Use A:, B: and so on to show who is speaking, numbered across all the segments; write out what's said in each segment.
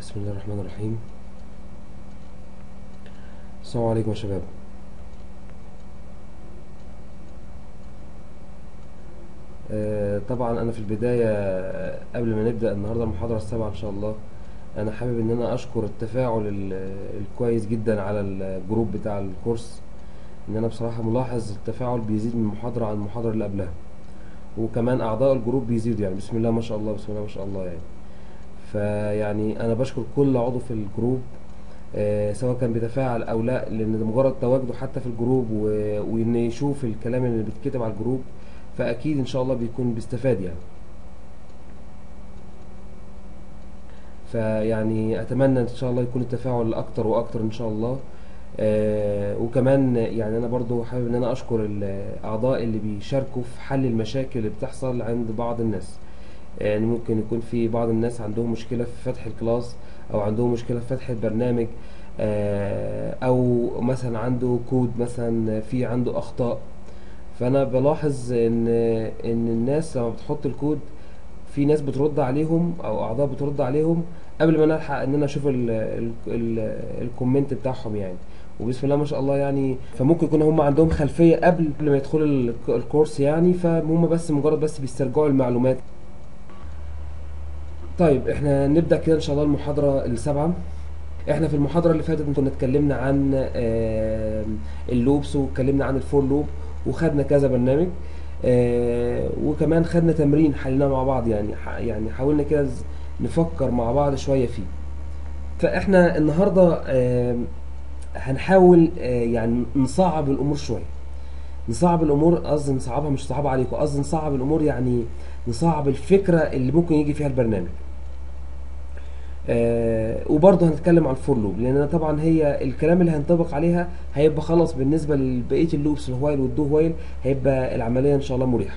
A: بسم الله الرحمن الرحيم السلام عليكم يا شباب آه، طبعا انا في البداية آه، قبل ما نبدأ النهاردة المحاضرة السابعة ان شاء الله انا حابب ان انا اشكر التفاعل ال- الكويس جدا على الجروب بتاع الكورس ان انا بصراحة ملاحظ التفاعل بيزيد من محاضرة عن المحاضرة اللي قبلها وكمان اعضاء الجروب بيزيدوا يعني بسم الله ما شاء الله بسم الله ما شاء الله يعني فيعني انا بشكر كل عضو في الجروب آه، سواء كان بيتفاعل او لا لان ده مجرد تواجده حتى في الجروب و- وان يشوف الكلام اللي بيتكتب على الجروب فاكيد ان شاء الله بيكون بيستفاد يعني فيعني اتمنى ان شاء الله يكون التفاعل اكتر واكتر ان شاء الله آه وكمان يعني انا برضو حابب ان انا اشكر الاعضاء اللي بيشاركوا في حل المشاكل اللي بتحصل عند بعض الناس يعني ممكن يكون في بعض الناس عندهم مشكلة في فتح الكلاس او عندهم مشكلة في فتح البرنامج آه او مثلا عنده كود مثلا في عنده اخطاء فانا بلاحظ ان ان الناس لما بتحط الكود في ناس بترد عليهم او اعضاء بترد عليهم قبل ما نلحق ان انا اشوف ال ال ال الكومنت بتاعهم يعني وبسم الله ما شاء الله يعني فممكن يكون هم عندهم خلفيه قبل قبل ما يدخلوا ال- الكورس يعني فهم بس مجرد بس بيسترجعوا المعلومات طيب احنا نبدا كده ان شاء الله المحاضره السابعه احنا في المحاضره اللي فاتت كنا اتكلمنا عن آه، اللوبس واتكلمنا عن الفور لوب وخدنا كذا برنامج آه، وكمان خدنا تمرين حليناه مع بعض يعني ح- يعني حاولنا كده ز- نفكر مع بعض شويه فيه فاحنا النهارده آه، هنحاول آه، يعني نصعب الامور شويه نصعب الامور قصدي نصعبها مش صعبة عليكم قصدي نصعب الامور يعني نصعب الفكره اللي ممكن يجي فيها البرنامج آه وبرضه هنتكلم عن الفور لوب لان طبعا هي الكلام اللي هينطبق عليها هيبقى خلاص بالنسبه لبقيه اللوبس الوايل والدو وايل هيبقى العمليه ان شاء الله مريحه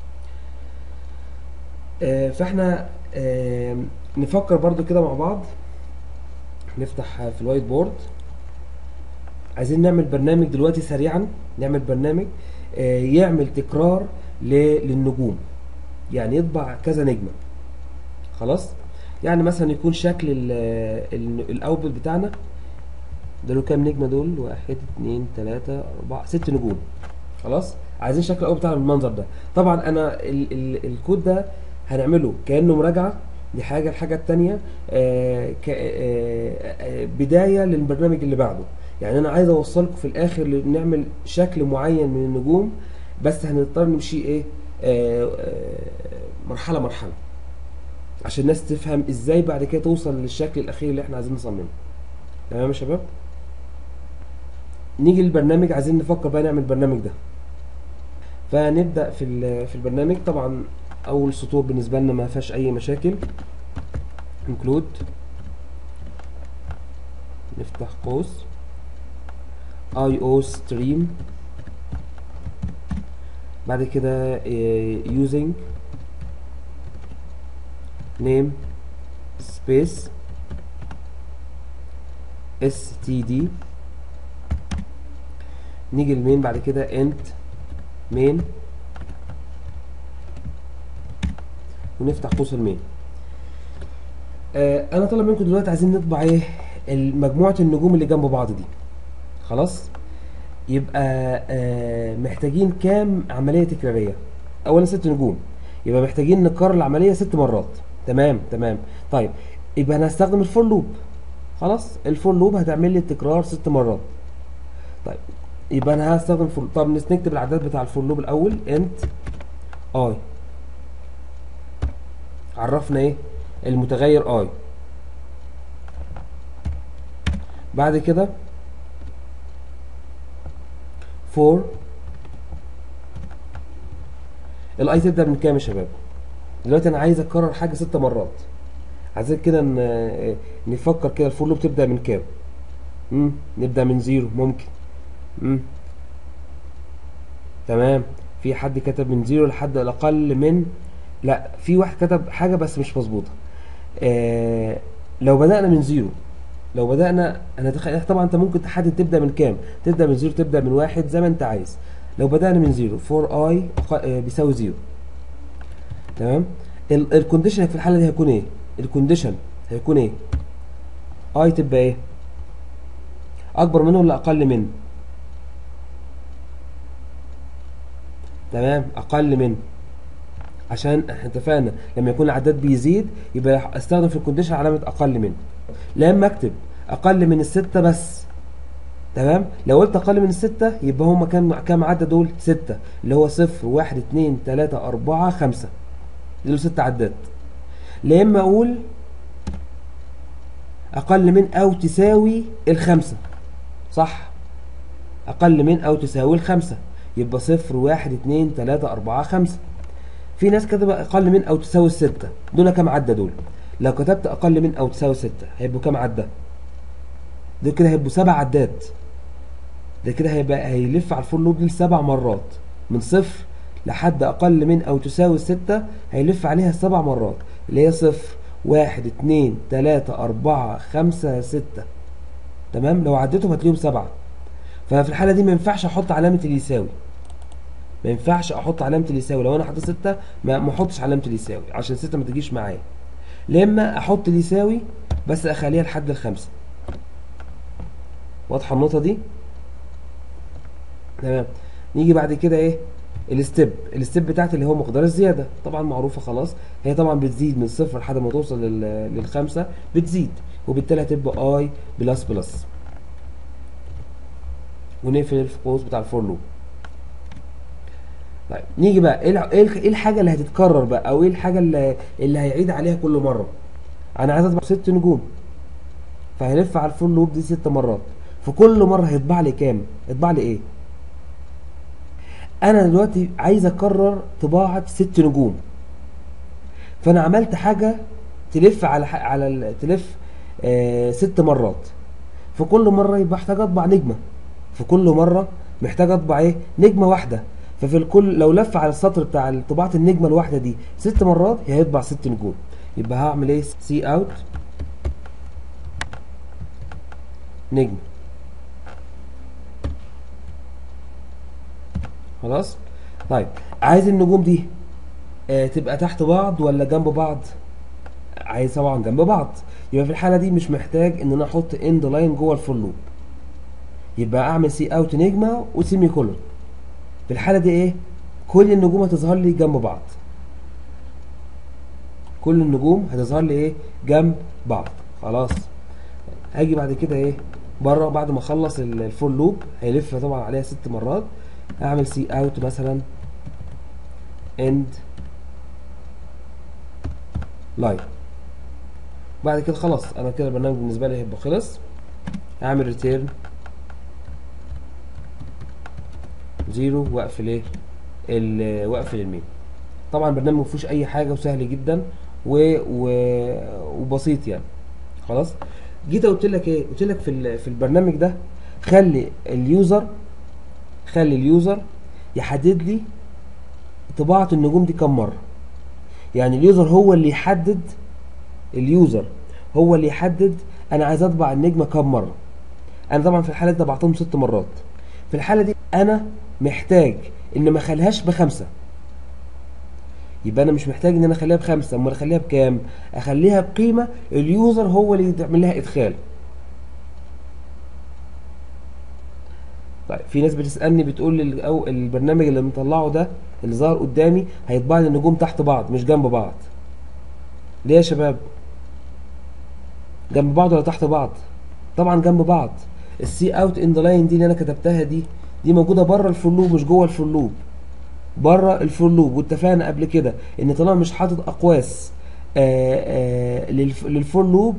A: آه فاحنا آه نفكر برضو كده مع بعض نفتح في الوايت بورد عايزين نعمل برنامج دلوقتي سريعا نعمل برنامج آه يعمل تكرار ل- للنجوم يعني يطبع كذا نجمه خلاص يعني مثلا يكون شكل الاوتبوت بتاعنا ده له كام نجمه دول واحد اتنين تلاته اربعه ست نجوم خلاص عايزين شكل الاوتبوت بتاعنا بالمنظر ده طبعا انا ال ال الكود ده هنعمله كانه مراجعه دي حاجه الحاجه التانيه آه ك آه آه بدايه للبرنامج اللي بعده يعني انا عايز اوصلكم في الاخر نعمل شكل معين من النجوم بس هنضطر نمشي ايه آه آه مرحله مرحله عشان الناس تفهم ازاي بعد كده توصل للشكل الاخير اللي احنا عايزين نصممه تمام يا شباب نيجي للبرنامج عايزين نفكر بقى نعمل البرنامج ده فنبدا في ال- في البرنامج طبعا اول سطور بالنسبه لنا ما فيهاش اي مشاكل include نفتح قوس IO stream بعد كده آه، using name space std نيجي المين بعد كده int main ونفتح قوس المين آه انا طالب منكم دلوقتي عايزين نطبع ايه مجموعه النجوم اللي جنب بعض دي خلاص يبقى آه محتاجين كام عمليه تكراريه اولا ست نجوم يبقى محتاجين نكرر العمليه ست مرات تمام تمام طيب يبقى انا هستخدم الفور لوب خلاص الفور لوب هتعمل لي التكرار ست مرات طيب يبقى انا هستخدم فور طب نكتب الاعداد بتاع الفور لوب الاول انت اي عرفنا ايه المتغير اي بعد كده فور الاي تبدا من كام يا شباب دلوقتي انا عايز اكرر حاجه ست مرات عايزين كده ن- نفكر كده الفور لوب تبدا من كام امم نبدا من زيرو ممكن امم تمام في حد كتب من زيرو لحد الاقل من لا في واحد كتب حاجه بس مش مظبوطه آه لو بدانا من زيرو لو بدانا انا تخ... طبعا انت ممكن تحدد تبدا من كام تبدا من زيرو تبدا من واحد زي ما انت عايز لو بدانا من زيرو 4 اي بيساوي زيرو تمام الكونديشن في الحاله دي هيكون ايه الكونديشن هيكون ايه اي تبقى ايه اكبر منه ولا اقل منه تمام اقل منه عشان احنا اتفقنا لما يكون العداد بيزيد يبقى استخدم في الكونديشن علامه اقل منه لما اكتب اقل من الستة بس تمام لو قلت اقل من الستة يبقى هما كام كام عدد دول ستة اللي هو صفر واحد اتنين تلاتة اربعة خمسة دول ست عدات لا اما اقول اقل من او تساوي الخمسة صح اقل من او تساوي الخمسة يبقى صفر واحد اتنين تلاتة اربعة خمسة في ناس كتب اقل من او تساوي الستة دول كام عدة دول لو كتبت اقل من او تساوي ستة هيبقوا كام عدة دول كده هيبقوا سبع عدات ده كده هيبقى هيلف على الفور لوب دي سبع مرات من صفر لحد اقل من او تساوي الستة هيلف عليها سبع مرات اللي هي صفر واحد اتنين تلاتة اربعة خمسة ستة تمام لو عديتهم هتلاقيهم سبعة ففي الحالة دي ما ينفعش احط علامة اللي يساوي ما ينفعش احط علامة اللي يساوي لو انا حطيت ستة ما ما احطش علامة اللي يساوي عشان ستة ما تجيش معايا لما احط اللي يساوي بس اخليها لحد الخمسة واضحة النقطة دي تمام نيجي بعد كده ايه الستيب الستيب بتاعتي اللي هو مقدار الزياده طبعا معروفه خلاص هي طبعا بتزيد من صفر لحد ما توصل لل- للخمسه بتزيد وبالتالي هتبقى اي بلس بلس ونقفل القوس بتاع الفور لوب طيب نيجي بقى ايه الع- ايه الح- إيه الحاجه اللي هتتكرر بقى او ايه الحاجه اللي, اللي هيعيد عليها كل مره انا عايز اطبع ست نجوم فهيلف على الفور لوب دي ست مرات في كل مره هيطبع لي كام يطبع لي ايه انا دلوقتي عايز اكرر طباعه ست نجوم فانا عملت حاجه تلف على ح- على ال- تلف آه ست مرات في كل مره يبقى محتاج اطبع نجمه في كل مره محتاج اطبع ايه نجمه واحده ففي الكل لو لف على السطر بتاع طباعه النجمه الواحده دي ست مرات هيطبع ست نجوم يبقى هعمل ايه سي اوت نجم خلاص طيب عايز النجوم دي آه تبقى تحت بعض ولا جنب بعض عايز طبعا جنب بعض يبقى في الحاله دي مش محتاج ان انا احط اند لاين جوه الفور لوب يبقى اعمل سي اوت نجمه وسيمي كولون في الحاله دي ايه كل النجوم هتظهر لي جنب بعض كل النجوم هتظهر لي ايه جنب بعض خلاص هاجي بعد كده ايه بره بعد ما اخلص ال- الفور لوب هيلف طبعا عليها ست مرات اعمل سي اوت مثلا اند لاين بعد كده خلاص انا كده البرنامج بالنسبه لي هيبقى خلص اعمل ريتيرن زيرو واقفل ايه ال- واقفل الميم طبعا البرنامج ما فيهوش اي حاجه وسهل جدا و... و... وبسيط يعني خلاص جيت قلت لك ايه قلت لك في ال... في البرنامج ده خلي اليوزر خلي اليوزر يحدد لي طباعة النجوم دي كم مرة يعني اليوزر هو اللي يحدد اليوزر هو اللي يحدد انا عايز اطبع النجمة كم مرة انا طبعا في الحالة دي طبعتهم ست مرات في الحالة دي انا محتاج ان ما اخليهاش بخمسة يبقى انا مش محتاج ان انا اخليها بخمسة امال اخليها بكام اخليها بقيمة اليوزر هو اللي يعمل لها ادخال طيب في ناس بتسالني بتقول لي أو البرنامج اللي مطلعه ده اللي ظهر قدامي هيطبع لي النجوم تحت بعض مش جنب بعض ليه يا شباب جنب بعض ولا تحت بعض طبعا جنب بعض السي اوت ان ذا لاين دي اللي انا كتبتها دي دي موجوده بره الفور لوب مش جوه الفور لوب بره الفور لوب واتفقنا قبل كده ان طالما مش حاطط اقواس آآ آآ للف- للفور لوب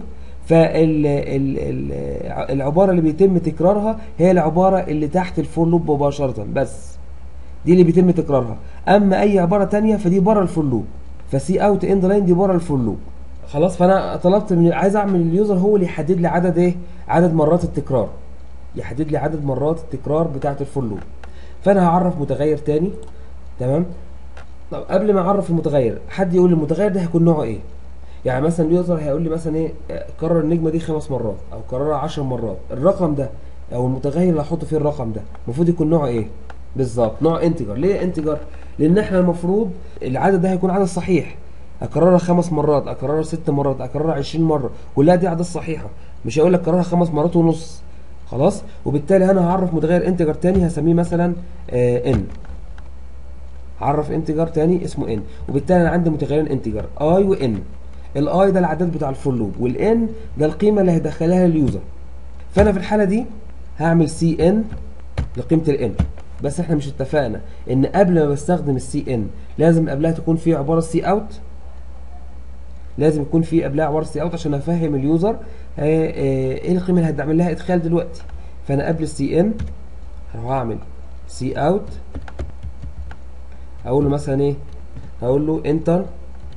A: فالعباره اللي بيتم تكرارها هي العباره اللي تحت الفور لوب مباشره بس دي اللي بيتم تكرارها اما اي عباره تانية فدي بره الفور لوب فسي اوت اند لاين دي بره الفور لوب خلاص فانا طلبت من عايز اعمل اليوزر هو اللي يحدد لي عدد ايه عدد مرات التكرار يحدد لي عدد مرات التكرار بتاعه الفور لوب فانا هعرف متغير تاني تمام طب قبل ما اعرف المتغير حد يقول لي المتغير ده هيكون نوعه ايه يعني مثلا اليوزر هيقول لي مثلا ايه آه، كرر النجمه دي خمس مرات او كررها عشر مرات الرقم ده او المتغير اللي هحط فيه الرقم ده المفروض يكون نوعه ايه بالظبط نوع انتجر ليه انتجر لان احنا المفروض العدد ده هيكون عدد صحيح اكررها خمس مرات اكررها ست مرات اكررها 20 مره كلها دي اعداد صحيحه مش هقول لك كررها خمس مرات ونص خلاص وبالتالي انا هعرف متغير انتجر تاني هسميه مثلا ان هعرف انتجر تاني اسمه ان وبالتالي انا عندي متغيرين انتجر اي وان الاي ده العداد بتاع الفور لوب والان ده القيمه اللي هيدخلها اليوزر فانا في الحاله دي هعمل سي ان لقيمه الان بس احنا مش اتفقنا ان قبل ما بستخدم السي ان لازم قبلها تكون في عباره سي اوت لازم يكون في قبلها عباره سي اوت عشان افهم اليوزر ايه القيمه اللي هتعمل لها ادخال دلوقتي فانا قبل السي ان هروح اعمل سي اوت هقول له مثلا ايه هقول له enter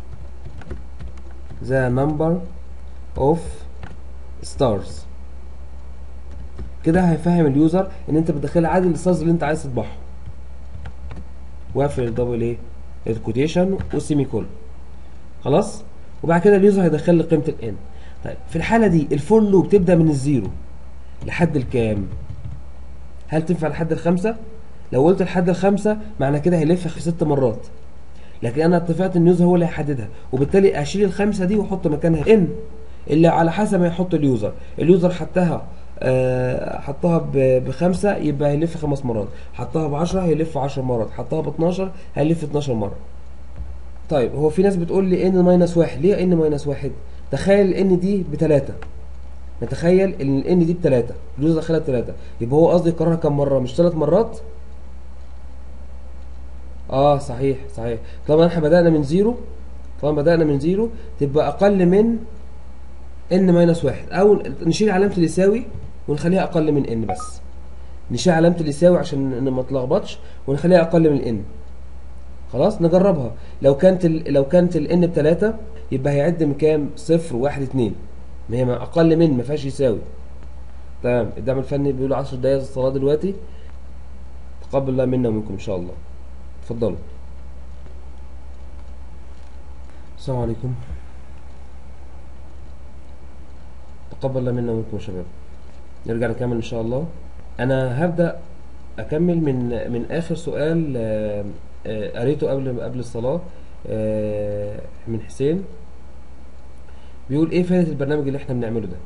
A: the number of stars كده هيفهم اليوزر ان انت بتدخل عدد الستارز اللي انت عايز تطبعهم واقفل الدبل ايه الكوتيشن والسيمي كول خلاص وبعد كده اليوزر هيدخل لي قيمه الان طيب في الحاله دي الفور لوب تبدا من الزيرو لحد الكام هل تنفع لحد الخمسه لو قلت لحد الخمسه معنى كده هيلف في ست مرات لكن انا اتفقت ان اليوزر هو اللي هيحددها وبالتالي اشيل الخمسه دي واحط مكانها ان اللي على حسب ما يحط اليوزر اليوزر حطها أه حطها بخمسة يبقى هيلف خمس مرات حطها بعشرة هيلف عشر مرات حطها باتناشر هيلف اتناشر مرة طيب هو في ناس بتقول لي ان ماينس واحد ليه ان ماينس واحد تخيل ان دي بتلاتة نتخيل ان ان دي بتلاتة اليوزر دخلها بتلاتة يبقى هو قصدي يكررها كم مرة مش تلات مرات اه صحيح صحيح طبعا احنا بدأنا من زيرو طبعا بدأنا من زيرو تبقى اقل من ان ماينس واحد او نشيل علامة اليساوي ونخليها اقل من ان بس نشيل علامة اليساوي عشان ما تلخبطش ونخليها اقل من ان خلاص نجربها لو كانت ال لو كانت الان بتلاتة يبقى هيعد من كام صفر واحد اتنين ما هي اقل من ما فيهاش يساوي تمام الدعم الفني بيقولوا 10 دقايق الصلاه دلوقتي تقبل الله منا ومنكم ان شاء الله اتفضلوا السلام عليكم تقبل الله منا ومنكم يا شباب نرجع نكمل ان شاء الله انا هبدا اكمل من من اخر سؤال قريته قبل قبل الصلاه من حسين بيقول ايه فايده البرنامج اللي احنا بنعمله ده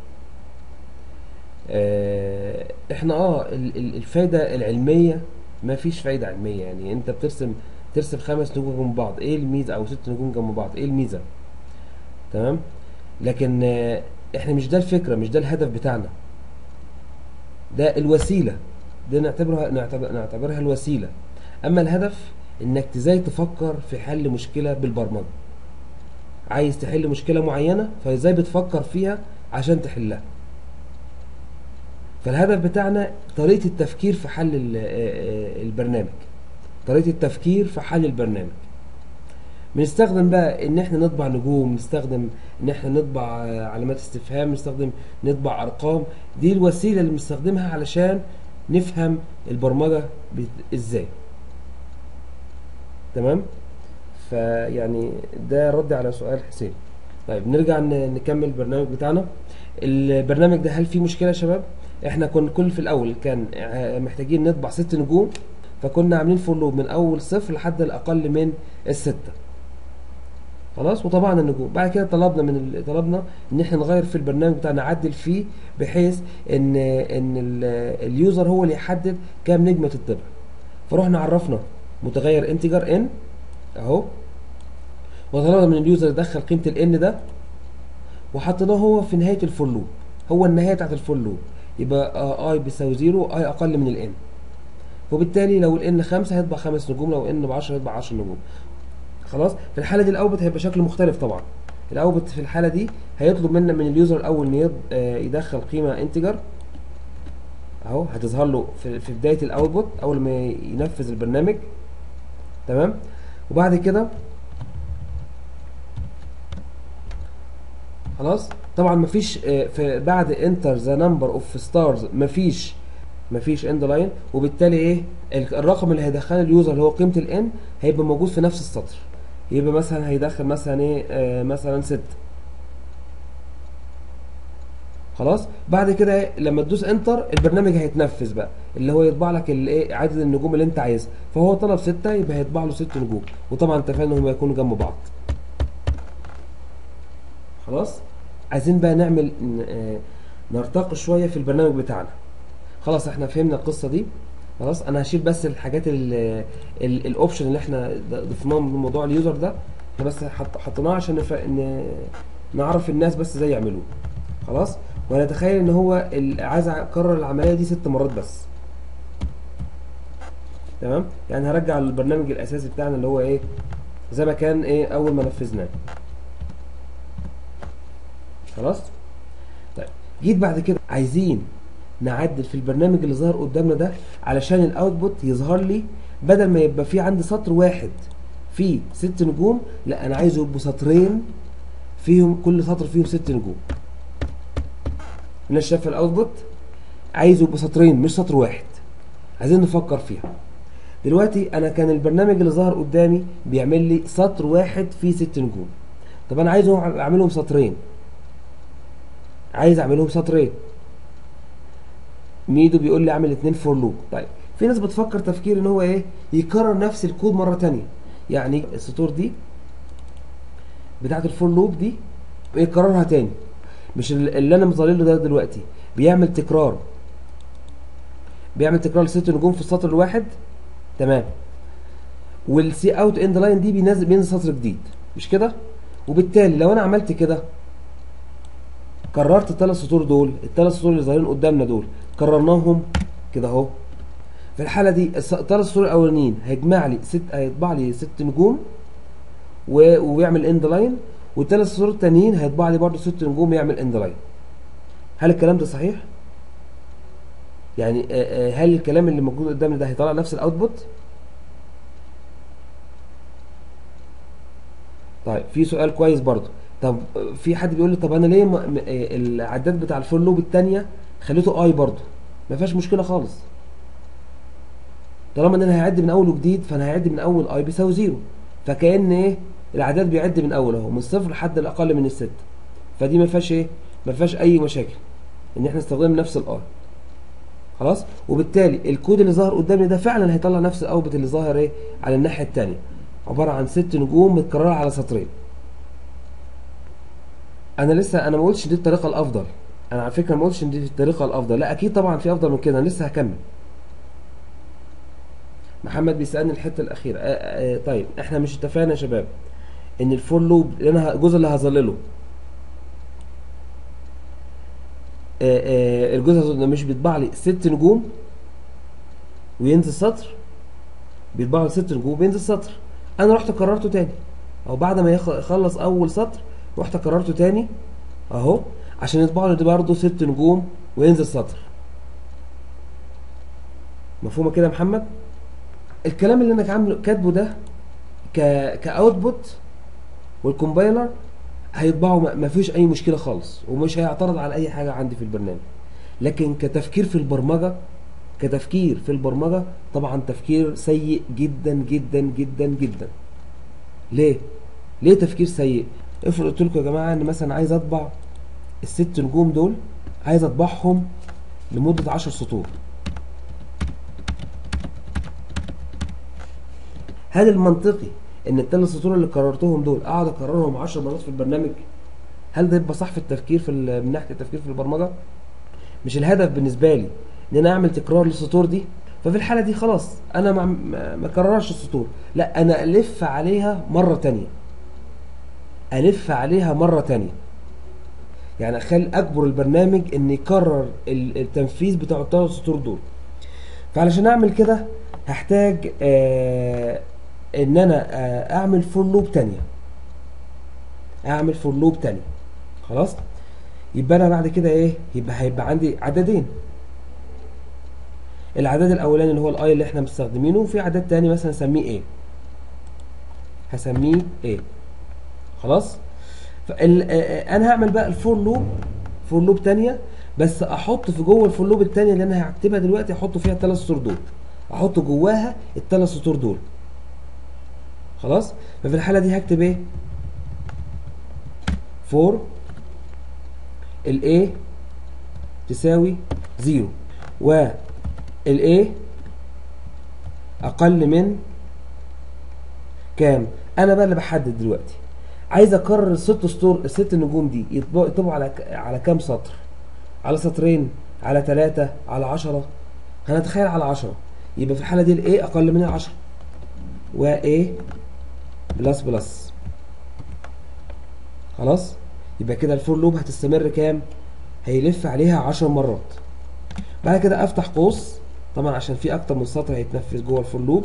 A: اه احنا اه الفايده العلميه ما فيش فايده علميه يعني انت بترسم ترسم خمس نجوم جنب بعض ايه الميزه او ست نجوم جنب بعض ايه الميزه تمام لكن اه احنا مش ده الفكره مش ده الهدف بتاعنا ده الوسيله ده نعتبرها نعتبر نعتبرها الوسيله اما الهدف انك ازاي تفكر في حل مشكله بالبرمجه عايز تحل مشكله معينه فازاي بتفكر فيها عشان تحلها فالهدف بتاعنا طريقه التفكير في حل البرنامج طريقه التفكير في حل البرنامج بنستخدم بقى ان احنا نطبع نجوم نستخدم ان احنا نطبع علامات استفهام نستخدم نطبع ارقام دي الوسيله اللي بنستخدمها علشان نفهم البرمجه ازاي تمام فيعني ده رد على سؤال حسين طيب نرجع نكمل البرنامج بتاعنا البرنامج ده هل فيه مشكله يا شباب احنا كنا كل في الاول كان محتاجين نطبع ست نجوم فكنا عاملين فور لوب من اول صفر لحد الاقل من السته خلاص وطبعنا النجوم بعد كده طلبنا من طلبنا ان احنا نغير في البرنامج بتاعنا نعدل فيه بحيث ان ان اليوزر هو اللي يحدد كام نجمه تطبع فرحنا عرفنا متغير انتجر ان اهو وطلبنا من اليوزر يدخل قيمه الان ده وحطيناه هو في نهايه الفور لوب هو النهايه بتاعت الفور لوب يبقى اي بيساوي زيرو اي اقل من الان وبالتالي لو الان 5 هيطبع خمس نجوم لو ان ب 10 هيطبع 10 نجوم خلاص في الحاله دي الاوبت هيبقى شكل مختلف طبعا الاوبت في الحاله دي هيطلب منا من اليوزر الاول ان يدخل قيمه انتجر اهو هتظهر له في, في بدايه الاوتبوت اول ما ينفذ البرنامج تمام وبعد كده خلاص طبعا مفيش في بعد انتر ذا نمبر اوف ستارز مفيش مفيش اند لاين وبالتالي ايه الرقم اللي هيدخله اليوزر اللي هو قيمه الان هيبقى موجود في نفس السطر يبقى مثلا هيدخل مثلا ايه آه مثلا 6 خلاص بعد كده لما تدوس انتر البرنامج هيتنفذ بقى اللي هو يطبع لك الايه عدد النجوم اللي انت عايزها فهو طلب 6 يبقى هيطبع له 6 نجوم وطبعا اتفقنا ان هم يكونوا جنب بعض خلاص عايزين بقى نعمل ن- آه، نرتقي شويه في البرنامج بتاعنا خلاص احنا فهمنا القصه دي خلاص انا هشيل بس الحاجات ال- ال- الاوبشن اللي احنا ضفناه من موضوع اليوزر ده احنا بس حط حطيناه عشان نف... ن... نعرف الناس بس ازاي يعملوه خلاص ونتخيل ان هو ال- عايز اكرر العمليه دي ست مرات بس تمام يعني هرجع البرنامج الاساسي بتاعنا اللي هو ايه زي ما كان ايه اول ما نفذناه خلاص طيب جيت بعد كده عايزين نعدل في البرنامج اللي ظهر قدامنا ده علشان الاوتبوت يظهر لي بدل ما يبقى في عندي سطر واحد فيه ست نجوم لا انا عايزه يبقوا سطرين فيهم كل سطر فيهم ست نجوم الناس شايفه الاوتبوت عايزه يبقوا سطرين مش سطر واحد عايزين نفكر فيها دلوقتي انا كان البرنامج اللي ظهر قدامي بيعمل لي سطر واحد فيه ست نجوم طب انا عايزهم اعملهم سطرين عايز اعملهم سطرين ميدو بيقول لي اعمل اتنين فور لوب طيب في ناس بتفكر تفكير ان هو ايه يكرر نفس الكود مره تانية يعني السطور دي بتاعت الفور لوب دي يكررها تاني مش ال- اللي انا مظلله ده دلوقتي بيعمل تكرار بيعمل تكرار ست نجوم في السطر الواحد تمام والسي اوت اند لاين دي بينزل بينزل سطر جديد مش كده وبالتالي لو انا عملت كده كررت الثلاث سطور دول الثلاث سطور اللي ظاهرين قدامنا دول كررناهم كده اهو في الحاله دي الس- الثلاث سطور الاولانيين هيجمع لي ست هيطبع لي ست نجوم و... ويعمل اند لاين والثلاث سطور التانيين هيطبع لي برضه ست نجوم ويعمل اند لاين هل الكلام ده صحيح يعني آه، آه، هل الكلام اللي موجود قدامنا ده هيطلع نفس الاوتبوت طيب في سؤال كويس برضه طب آه، في حد بيقول لي طب انا ليه م... م... آه، العداد بتاع الفور لوب الثانيه خليته اي برضه ما فيهاش مشكله خالص طالما ان انا هعد من اول وجديد فانا هعد من اول اي بيساوي زيرو فكأن ايه العداد بيعد من اول اهو من الصفر لحد الاقل من الستة فدي ما فيهاش ايه ما فيهاش اي مشاكل ان احنا نستخدم نفس الاي خلاص وبالتالي الكود اللي ظهر قدامي ده فعلا هيطلع نفس الاوبت اللي ظاهر ايه على الناحيه الثانيه عباره عن ست نجوم متكرره على سطرين انا لسه انا ما قلتش دي الطريقه الافضل انا على فكره ما قلتش ان دي الطريقه الافضل لا اكيد طبعا في افضل من كده انا لسه هكمل محمد بيسالني الحته الاخيره آه آه طيب احنا مش اتفقنا يا شباب ان الفور لوب اللي انا ه- الجزء اللي هظلله آه آه الجزء ده مش بيطبع لي ست نجوم وينزل سطر بيطبع لي ست نجوم وبينزل سطر انا رحت كررته تاني او بعد ما يخ- يخلص اول سطر رحت كررته تاني اهو عشان يطبع لي برضه ست نجوم وينزل سطر مفهومه كده يا محمد الكلام اللي انا عامله كاتبه ده ك كاوتبوت والكومبايلر هيطبعوا ما ما فيش اي مشكله خالص ومش هيعترض على اي حاجه عندي في البرنامج لكن كتفكير في البرمجه كتفكير في البرمجه طبعا تفكير سيء جدا جدا جدا جدا ليه ليه تفكير سيء افرض قلت لكم يا جماعه ان مثلا عايز اطبع الست نجوم دول عايز اطبعهم لمده 10 سطور هل المنطقي ان الثلاث سطور اللي كررتهم دول اقعد اكررهم 10 مرات في البرنامج هل ده يبقى صح في التفكير في ال- من ناحيه التفكير في البرمجه مش الهدف بالنسبه لي ان انا اعمل تكرار للسطور دي ففي الحاله دي خلاص انا ما ما ما اكررش السطور لا انا الف عليها مره تانية الف عليها مره تانية يعني اخلي اجبر البرنامج ان يكرر ال- التنفيذ بتاع الثلاث سطور دول فعلشان اعمل كده هحتاج آه ان انا آه اعمل فور لوب تانية اعمل فور لوب تانية خلاص يبقى انا بعد كده ايه يبقى هيبقى عندي عددين العدد الاولاني اللي هو الاي اللي احنا مستخدمينه وفي عدد تاني مثلا اسميه ايه هسميه ايه خلاص فال... آه، آه، انا هعمل بقى الفور لوب فور لوب تانية بس احط في جوه الفور لوب التانية اللي انا هكتبها دلوقتي احط فيها الثلاث سطور دول احط جواها الثلاث سطور دول خلاص ففي الحالة دي هكتب ايه فور ال A تساوي زيرو و ال A أقل من كام؟ أنا بقى اللي بحدد دلوقتي عايز اكرر الست سطور الست نجوم دي يطبقوا يطبقوا على ك- على كام سطر على سطرين على ثلاثة على عشرة هنتخيل على عشرة يبقى في الحالة دي الايه اقل من العشرة و A بلس بلس خلاص يبقى كده الفور لوب هتستمر كام هيلف عليها عشر مرات بعد كده افتح قوس طبعا عشان في اكتر من سطر هيتنفذ جوه الفور لوب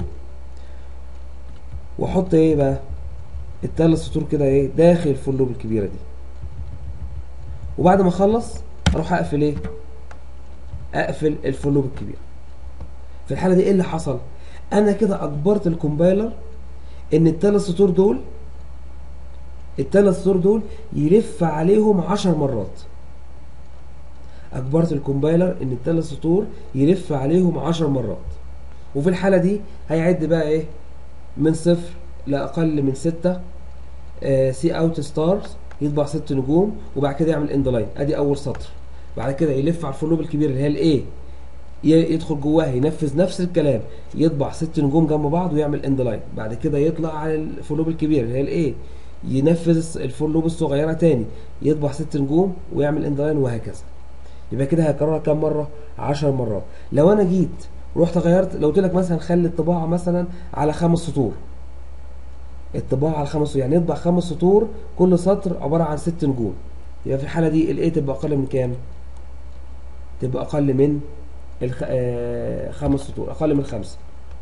A: واحط ايه بقى الثلاث سطور كده ايه داخل الفور لوب الكبيره دي وبعد ما اخلص اروح اقفل ايه اقفل الفور لوب الكبير في الحاله دي ايه اللي حصل انا كده اجبرت الكومبايلر ان الثلاث سطور دول الثلاث سطور دول يلف عليهم عشر مرات اجبرت الكومبايلر ان الثلاث سطور يلف عليهم عشر مرات وفي الحالة دي هيعد بقى ايه من صفر لأقل من ستة سي اوت ستارز يطبع ست نجوم وبعد كده يعمل اند لاين ادي اول سطر بعد كده يلف على الفلوب الكبير اللي هي الايه يدخل جواها ينفذ نفس الكلام يطبع ست نجوم جنب بعض ويعمل اند لاين بعد كده يطلع على الفلوب الكبير اللي هي الايه ينفذ الفلوب الصغيره تاني يطبع ست نجوم ويعمل اند لاين وهكذا يبقى كده هيكررها كام مره 10 مرات لو انا جيت رحت غيرت لو قلت لك مثلا خلي الطباعه مثلا على خمس سطور الطباعه على خمس سطور يعني يطبع خمس سطور كل سطر عباره عن ست نجوم يبقى في الحاله دي الايه تبقى اقل من كام تبقى اقل من الخ... آه... خمس سطور اقل من خمسه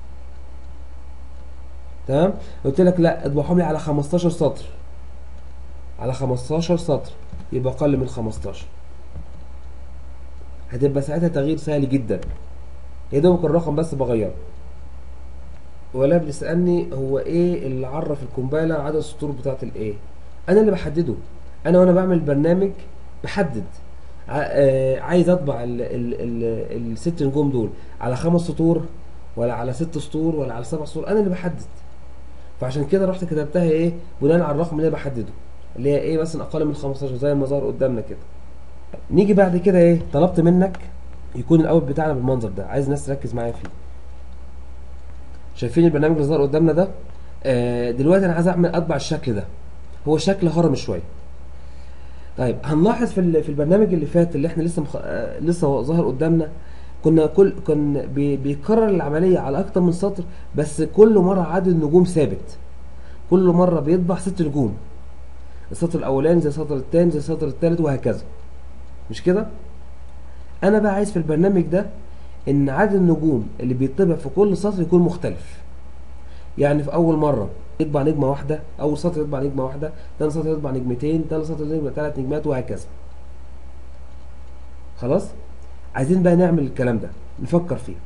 A: تمام قلت لك لا اطبعهم لي على 15 سطر على 15 سطر يبقى اقل من 15 هتبقى ساعتها تغيير سهل جدا يا دوبك الرقم بس بغيره ولا بيسالني هو ايه اللي عرف الكومبايلر عدد السطور بتاعت الايه انا اللي بحدده انا وانا بعمل برنامج بحدد ع- آه، عايز اطبع ال- ال- ال- الست نجوم دول على خمس سطور ولا على ست سطور ولا على سبع سطور انا اللي بحدد فعشان كده رحت كتبتها ايه بناء على الرقم اللي انا بحدده اللي هي ايه مثلا اقل من 15 زي ما ظهر قدامنا كده نيجي بعد كده ايه طلبت منك يكون الاوت بتاعنا بالمنظر ده عايز الناس تركز معايا فيه شايفين البرنامج اللي ظهر قدامنا ده آه دلوقتي انا عايز اعمل اطبع الشكل ده هو شكل هرم شويه طيب هنلاحظ في ال- في البرنامج اللي فات اللي احنا لسه مخ... آه لسه ظاهر قدامنا كنا كل كان بي... بيكرر العمليه على اكتر من سطر بس كل مره عدد النجوم ثابت كل مره بيطبع ست نجوم السطر الاولاني زي السطر الثاني زي السطر الثالث وهكذا مش كده انا بقى عايز في البرنامج ده ان عدد النجوم اللي بيطبع في كل سطر يكون مختلف يعني في اول مره يطبع نجمه واحده اول سطر يطبع نجمه واحده ثاني سطر يطبع نجمتين ثالث سطر يطبع ثلاث نجمات وهكذا خلاص عايزين بقى نعمل الكلام ده نفكر فيه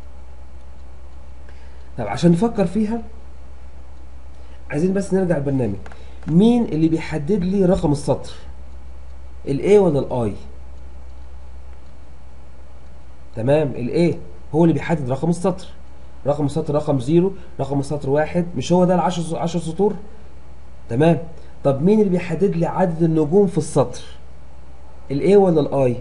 A: طب عشان نفكر فيها عايزين بس نرجع البرنامج مين اللي بيحدد لي رقم السطر الاي ولا الاي تمام الايه هو اللي بيحدد رقم السطر رقم السطر رقم زيرو رقم السطر واحد مش هو ده العشر عشر سطور تمام طب مين اللي بيحدد لي عدد النجوم في السطر الايه ولا الاي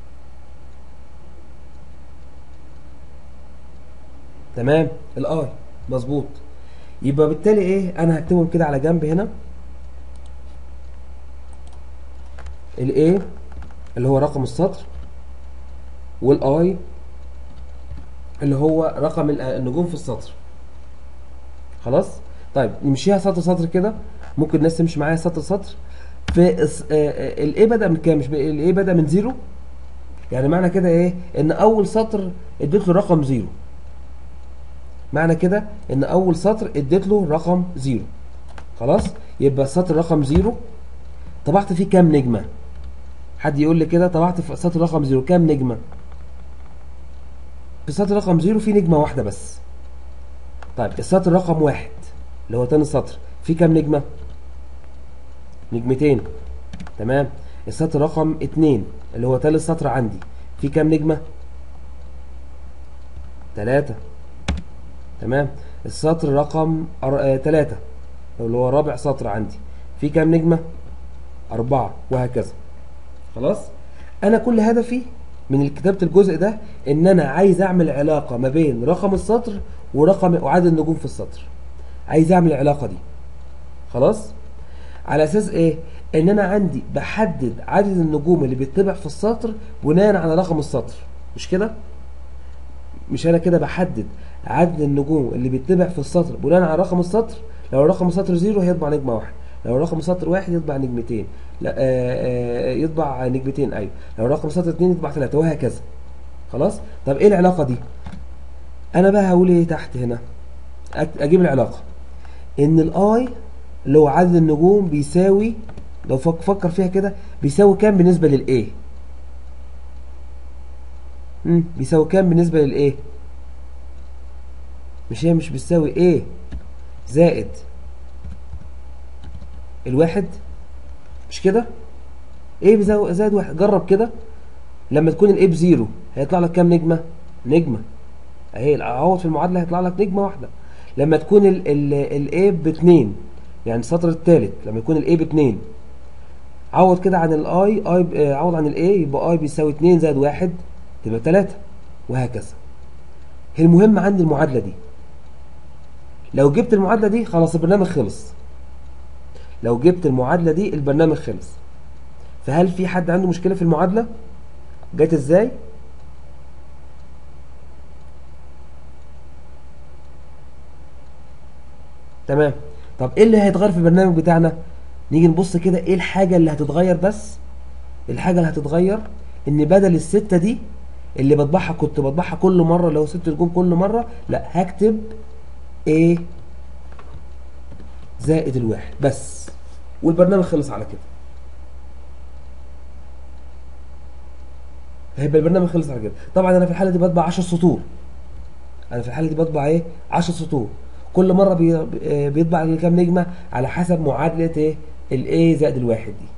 A: تمام الاي مظبوط يبقى بالتالي ايه انا هكتبهم كده على جنب هنا الايه اللي هو رقم السطر والاي اللي هو رقم ال- النجوم في السطر خلاص طيب نمشيها سطر سطر كده ممكن الناس تمشي معايا سطر سطر في الايه بدا من كام مش الايه بدا من زيرو يعني معنى كده ايه ان اول سطر اديت له رقم زيرو معنى كده ان اول سطر اديت له رقم زيرو خلاص يبقى السطر رقم زيرو طبعت فيه كام نجمه حد يقول لي كده طبعت في سطر رقم زيرو كام نجمه في سطر رقم زيرو في نجمه واحده بس طيب السطر رقم واحد اللي هو تاني سطر في كام نجمه نجمتين تمام السطر رقم اتنين اللي هو تالت سطر عندي في كام نجمه تلاتة تمام السطر رقم أر... آه تلاتة اللي هو رابع سطر عندي في كام نجمة أربعة وهكذا خلاص أنا كل هدفي من كتابة الجزء ده إن أنا عايز أعمل علاقة ما بين رقم السطر ورقم وعدد النجوم في السطر عايز أعمل العلاقة دي خلاص على اساس ايه ان انا عندي بحدد عدد النجوم اللي بيطبع في السطر بناء على رقم السطر مش كده مش انا كده بحدد عدد النجوم اللي بيطبع في السطر بناء على رقم السطر لو رقم السطر زيرو هيطبع نجمه واحده لو رقم السطر واحد يطبع نجمتين لا آه آه يطبع نجمتين ايوه لو رقم السطر اتنين يطبع ثلاثه وهكذا خلاص طب ايه العلاقه دي انا بقى هقول ايه تحت هنا أك- اجيب العلاقه ان الاي اللي هو عدد النجوم بيساوي لو فك- فكر فيها كده بيساوي كام بالنسبه للايه امم بيساوي كام بالنسبه للايه مش هي مش بتساوي ايه زائد الواحد مش كده ايه بيساوي زائد واحد جرب كده لما تكون الايه بزيرو هيطلع لك كام نجمه نجمه اهي عوض في المعادله هيطلع لك نجمه واحده لما تكون الايه باتنين يعني السطر الثالث لما يكون الايه باتنين عوض كده عن الاي اي عوض عن الايه يبقى اي بيساوي 2 زائد 1 تبقى 3 وهكذا المهم عندي المعادله دي لو جبت المعادله دي خلاص البرنامج خلص لو جبت المعادله دي البرنامج خلص فهل في حد عنده مشكله في المعادله جت ازاي تمام طب ايه اللي هيتغير في البرنامج بتاعنا نيجي نبص كده ايه الحاجه اللي هتتغير بس الحاجه اللي هتتغير ان بدل الستة دي اللي بطبعها كنت بطبعها كل مره لو ست نجوم كل مره لا هكتب ايه زائد الواحد بس والبرنامج خلص على كده هيبقى البرنامج خلص على كده طبعا انا في الحاله دي بطبع 10 سطور انا في الحاله دي بطبع ايه 10 سطور كل مره بي... آه، بيطبع لي كام نجمه على حسب معادله ايه الايه زائد الواحد دي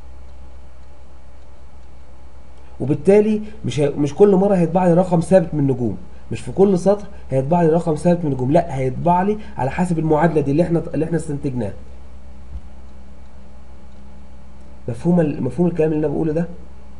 A: وبالتالي مش هي... مش كل مره هيطبع لي رقم ثابت من النجوم مش في كل سطر هيطبع لي رقم ثابت من النجوم لا هيطبع لي على حسب المعادله دي اللي احنا اللي احنا استنتجناها مفهوم ال- مفهوم الكلام اللي انا بقوله ده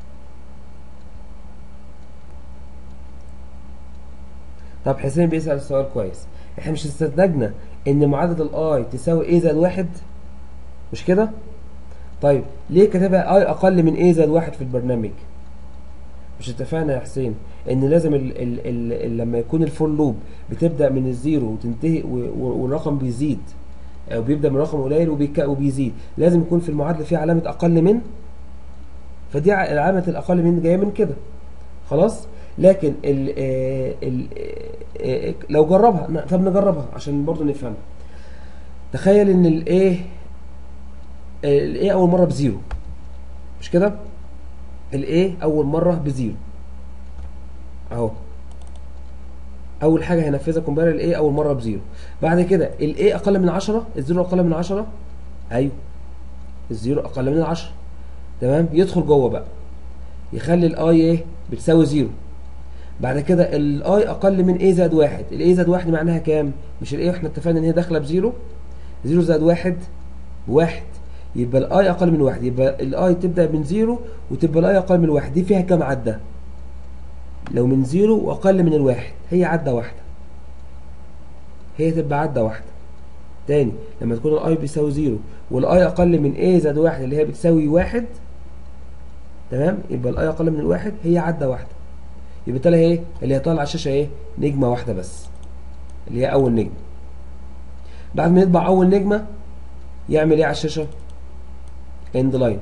A: طب حسين بيسأل السؤال كويس احنا مش استنتجنا ان معادله الاي تساوي ايه زائد واحد مش كده طيب ليه كاتبها اي اقل من ايه زائد واحد في البرنامج مش اتفقنا يا حسين ان لازم ال ال ال ال لما يكون الفور لوب بتبدا من الزيرو وتنتهي و- و- والرقم بيزيد او بيبدا من رقم قليل وبيك- وبيزيد لازم يكون في المعادله في علامه اقل من فدي ع- علامه الاقل من جايه من كده خلاص لكن ال آه، ال آه، آه، لو جربها ن- طب نجربها عشان برضو نفهم تخيل ان الايه الايه اول مره بزيرو مش كده الايه اول مره بزيرو اهو اول حاجه هنفذها كومبايلر الايه اول مره بزيرو بعد كده الايه اقل من 10 الزيرو اقل من 10 ايوه الزيرو اقل من 10 تمام يدخل جوه بقى يخلي الاي ايه بتساوي زيرو بعد كده الاي اقل من ايه زائد واحد الايه زائد واحد معناها كام مش الايه احنا اتفقنا ان هي داخله بزيرو زيرو زائد واحد بواحد يبقى الاي اقل من واحد يبقى الاي تبدا من زيرو وتبقى الاي اقل من واحد دي فيها كام عده لو من زيرو واقل من الواحد هي عده واحده هي تبقى عده واحده تاني لما تكون الاي بيساوي زيرو والاي اقل من ايه زائد واحد اللي هي بتساوي واحد تمام يبقى الاي اقل من الواحد هي عده واحده يبقى بالتالي ايه اللي هيطلع على الشاشه ايه نجمه واحده بس اللي هي اول نجمه بعد ما يطبع اول نجمه يعمل ايه على الشاشه اند لاين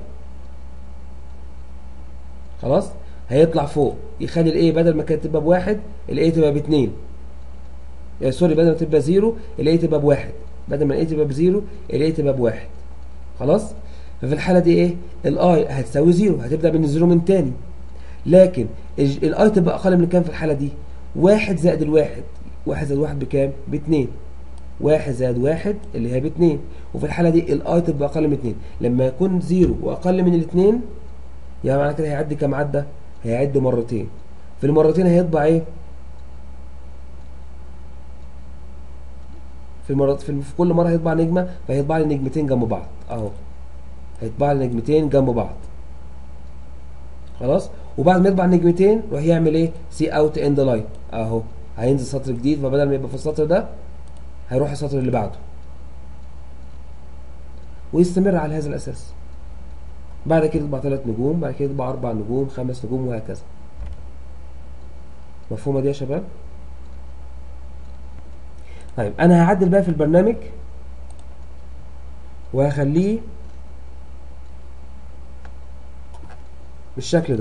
A: خلاص هيطلع فوق يخلي الايه بدل ما كانت تبقى بواحد الايه تبقى باتنين يعني سوري بدل ما تبقى زيرو الايه تبقى بواحد بدل ما الايه تبقى بزيرو الايه تبقى بواحد خلاص ففي الحاله دي ايه الاي هتساوي زيرو هتبدا من الزيرو من تاني لكن الج- الاي تبقى اقل من كام في الحاله دي واحد زائد الواحد واحد زائد واحد بكام باتنين واحد زائد واحد اللي هي باتنين وفي الحاله دي الاي تبقى اقل من اتنين لما يكون زيرو واقل من الاتنين يعني معنى كده هيعد كام عده هيعد مرتين في المرتين هيطبع ايه في المرات في في كل مره هيطبع نجمه فهيطبع لي نجمتين جنب بعض اهو هيطبع لي نجمتين جنب بعض خلاص وبعد ما يطبع نجمتين يروح يعمل ايه سي اوت اند لاين اهو هينزل سطر جديد فبدل ما يبقى في السطر ده هيروح السطر اللي بعده ويستمر على هذا الاساس بعد كده يطبع ثلاث نجوم بعد كده يطبع اربع نجوم خمس نجوم وهكذا مفهومه دي يا شباب طيب انا هعدل بقى في البرنامج وهخليه بالشكل ده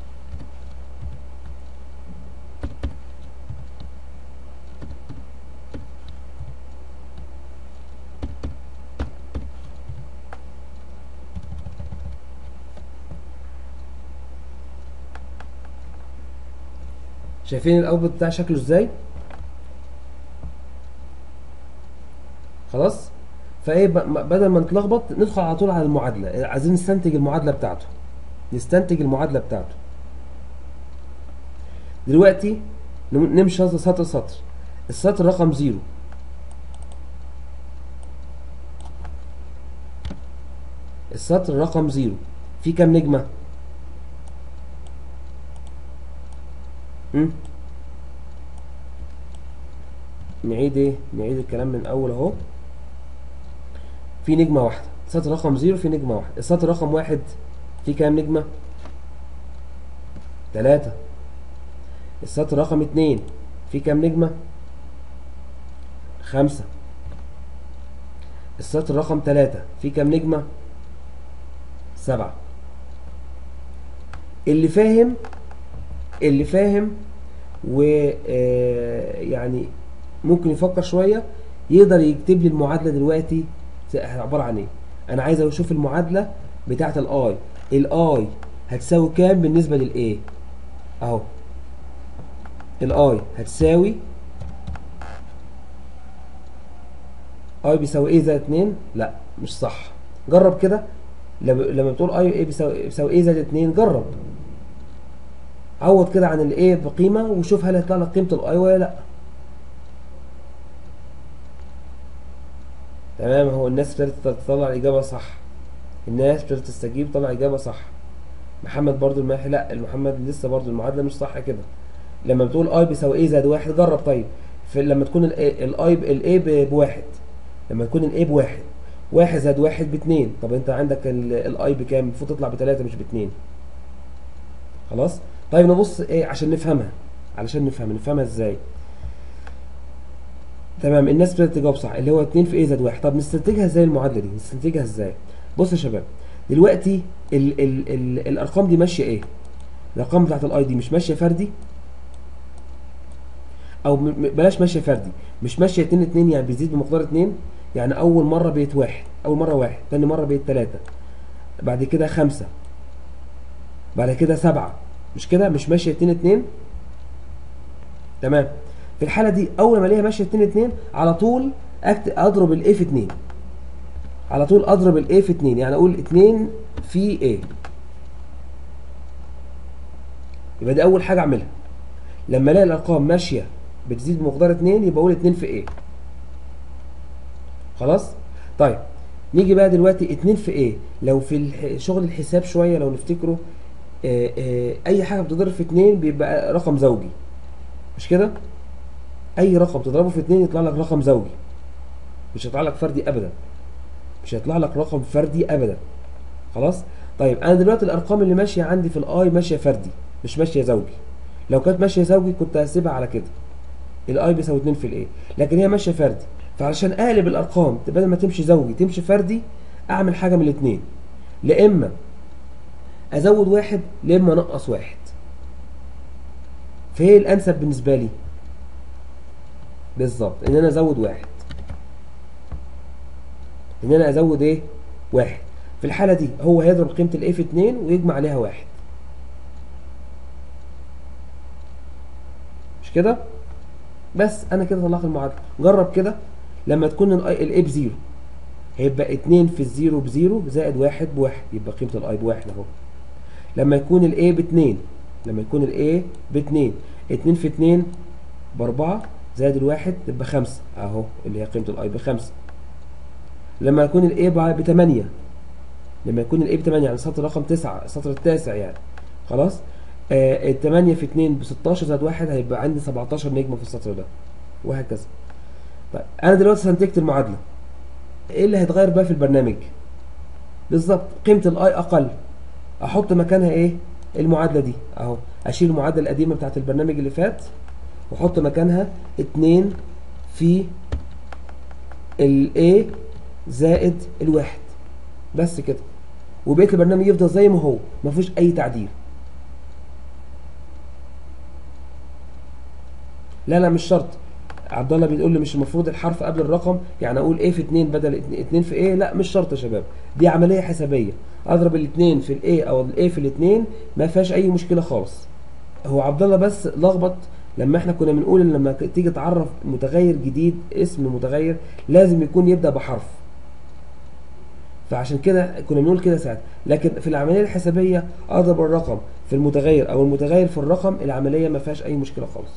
A: شايفين الاوتبوت بتاع شكله ازاي خلاص فايه ب- بدل ما نتلخبط ندخل على طول على المعادله عايزين نستنتج المعادله بتاعته نستنتج المعادله بتاعته دلوقتي نم- نمشي سطر سطر السطر رقم زيرو السطر رقم زيرو في كام نجمة؟ هم؟ نعيد ايه؟ نعيد الكلام من اول اهو في نجمة واحدة السطر رقم زيرو في نجمة واحدة السطر رقم واحد في كام نجمة؟ تلاتة السطر رقم اتنين في كام نجمة؟ خمسة السطر رقم تلاتة في كام نجمة؟ سبعة اللي فاهم اللي فاهم و آه، يعني ممكن يفكر شوية يقدر يكتب لي المعادلة دلوقتي عبارة عن ايه انا عايز اشوف المعادلة بتاعة الاي الاي هتساوي كام بالنسبة للاي اهو الاي هتساوي اي بيساوي ايه زائد 2 لا مش صح جرب كده لما لما بتقول اي ايه بيساوي بيساوي ايه زائد 2 جرب عوض كده عن الايه بقيمه وشوف هل هيطلع لك قيمه الاي ولا لا تمام هو الناس ابتدت تطلع الاجابه صح الناس ابتدت تستجيب تطلع اجابه صح محمد برضو الماحي لا المحمد لسه برضو المعادله مش صح كده لما بتقول اي بيساوي ايه زائد واحد جرب طيب في لما تكون الاي الاي بواحد لما تكون الاي بواحد واحد زائد واحد باتنين طب انت عندك الاي بكام المفروض تطلع بتلاتة مش باتنين خلاص طيب نبص ايه عشان نفهمها علشان نفهم نفهمها ازاي تمام الناس ابتدت تجاوب صح اللي هو 2 في ايه زائد 1 طب نستنتجها ازاي المعادله دي نستنتجها ازاي بص يا شباب دلوقتي ال ال ال الارقام دي ماشيه ايه الارقام بتاعت الاي دي مش ماشيه فردي او م- م- بلاش ماشيه فردي مش ماشيه 2 2 يعني بيزيد بمقدار 2 يعني اول مره بقت واحد اول مره واحد تاني مره بقت 3 بعد كده خمسة بعد كده سبعة مش كده مش ماشيه 2 2 تمام في الحاله دي اول ما الاقيها ماشيه 2 2 على طول أكت... اضرب الاي في 2 على طول اضرب الاي في 2 يعني اقول 2 في ايه يبقى دي اول حاجه اعملها لما الاقي الارقام ماشيه بتزيد بمقدار 2 يبقى اقول 2 في ايه خلاص طيب نيجي بقى دلوقتي 2 في ايه لو في الح... شغل الحساب شويه لو نفتكره آه آه اي حاجه بتضرب في 2 بيبقى رقم زوجي مش كده اي رقم تضربه في 2 يطلع لك رقم زوجي مش هيطلع لك فردي ابدا مش هيطلع لك رقم فردي ابدا خلاص طيب انا دلوقتي الارقام اللي ماشيه عندي في الاي ماشيه فردي مش ماشيه زوجي لو كانت ماشيه زوجي كنت هسيبها على كده الاي بيساوي 2 في الاي لكن هي ماشيه فردي فعشان اقلب الارقام بدل ما تمشي زوجي تمشي فردي اعمل حاجه من الاثنين لا اما ازود واحد لا اما انقص واحد فهي الانسب بالنسبه لي بالظبط ان انا ازود واحد ان انا ازود ايه واحد في الحاله دي هو هيضرب قيمه الايه في 2 ويجمع عليها واحد مش كده بس انا كده طلعت المعادله جرب كده لما تكون الاي بزيرو هيبقى 2 في الزيرو بزيرو زائد واحد بواحد يبقى قيمه الاي بواحد اهو لما يكون الاي باتنين لما يكون الاي باتنين 2 في 2 باربعة زائد الواحد تبقى خمسة اهو اللي هي قيمة الاي بخمسة لما يكون الاي بتمانية لما يكون الاي بتمانية يعني السطر رقم تسعة السطر التاسع يعني خلاص آه التمانية في اتنين بستاشر زائد واحد هيبقى عندي سبعتاشر نجمة في السطر ده وهكذا طيب انا دلوقتي استنتجت المعادلة ايه اللي هيتغير بقى في البرنامج بالظبط قيمه الاي اقل احط مكانها ايه المعادله دي اهو اشيل المعادله القديمه بتاعت البرنامج اللي فات واحط مكانها 2 في ال A زائد الواحد بس كده وبقيه البرنامج يفضل زي ما هو ما فيهوش اي تعديل لا لا مش شرط عبد الله بيقول لي مش المفروض الحرف قبل الرقم يعني اقول ايه في 2 بدل 2 في ايه لا مش شرط يا شباب دي عمليه حسابيه اضرب الاثنين في الايه او الايه في الاثنين ما فيهاش اي مشكله خالص هو عبد الله بس لخبط لما احنا كنا بنقول ان لما تيجي تعرف متغير جديد اسم متغير لازم يكون يبدا بحرف فعشان كده كنا بنقول كده ساعات لكن في العمليه الحسابيه اضرب الرقم في المتغير او المتغير في الرقم العمليه ما فيهاش اي مشكله خالص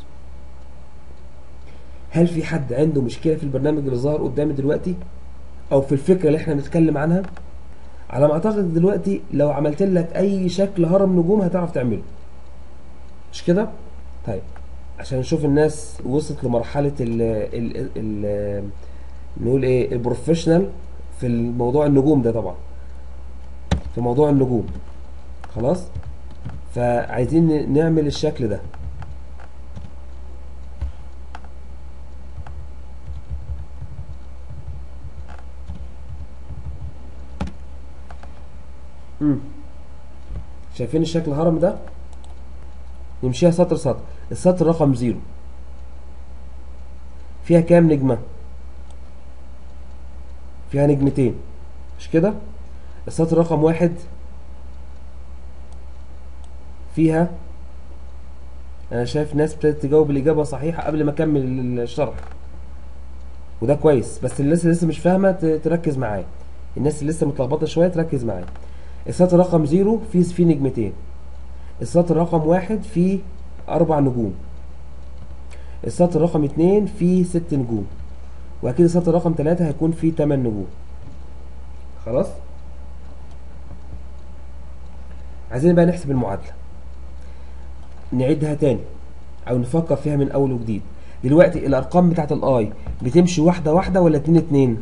A: هل في حد عنده مشكله في البرنامج اللي ظهر قدامي دلوقتي او في الفكره اللي احنا بنتكلم عنها على ما اعتقد دلوقتي لو عملت لك اي شكل هرم نجوم هتعرف تعمله مش كده طيب عشان نشوف الناس وصلت لمرحله ال ال ال نقول ايه البروفيشنال في الموضوع النجوم ده طبعا في موضوع النجوم خلاص فعايزين نعمل الشكل ده مم. شايفين الشكل الهرم ده نمشيها سطر سطر السطر رقم زيرو فيها كام نجمة فيها نجمتين مش كده السطر رقم واحد فيها انا شايف ناس ابتدت تجاوب الاجابه صحيحه قبل ما اكمل الشرح وده كويس بس الناس اللي لسه مش فاهمه تركز معايا الناس اللي لسه متلخبطه شويه تركز معايا السطر رقم زيرو فيه فيه نجمتين السطر رقم واحد فيه أربع نجوم السطر رقم اتنين فيه ست نجوم وأكيد السطر رقم تلاتة هيكون فيه تمن نجوم خلاص عايزين بقى نحسب المعادلة نعيدها تاني أو نفكر فيها من أول وجديد دلوقتي الأرقام بتاعت الآي بتمشي واحدة واحدة ولا اتنين اتنين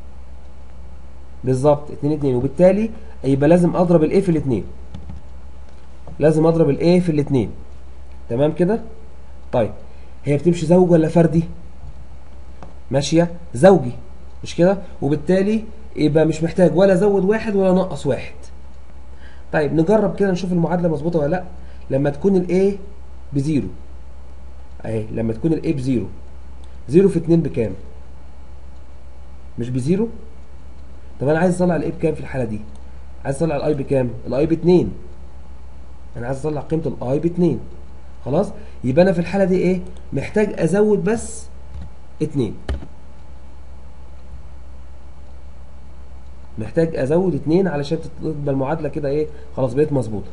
A: بالظبط اتنين اتنين وبالتالي يبقى لازم اضرب الايه في الاتنين لازم اضرب الايه في الاتنين تمام كده طيب هي بتمشي زوج ولا فردي ماشيه زوجي مش كده وبالتالي يبقى مش محتاج ولا ازود واحد ولا نقص واحد طيب نجرب كده نشوف المعادله مظبوطه ولا لا لما تكون الايه بزيرو اهي لما تكون الايه بزيرو زيرو في اتنين بكام مش بزيرو طب انا عايز اطلع الايه بكام في الحاله دي عايز اطلع الاي بكام الاي باتنين انا عايز اطلع قيمه الاي باتنين خلاص يبقى انا في الحاله دي ايه محتاج ازود بس اتنين محتاج ازود اتنين علشان تبقى المعادله كده ايه خلاص بقت مظبوطه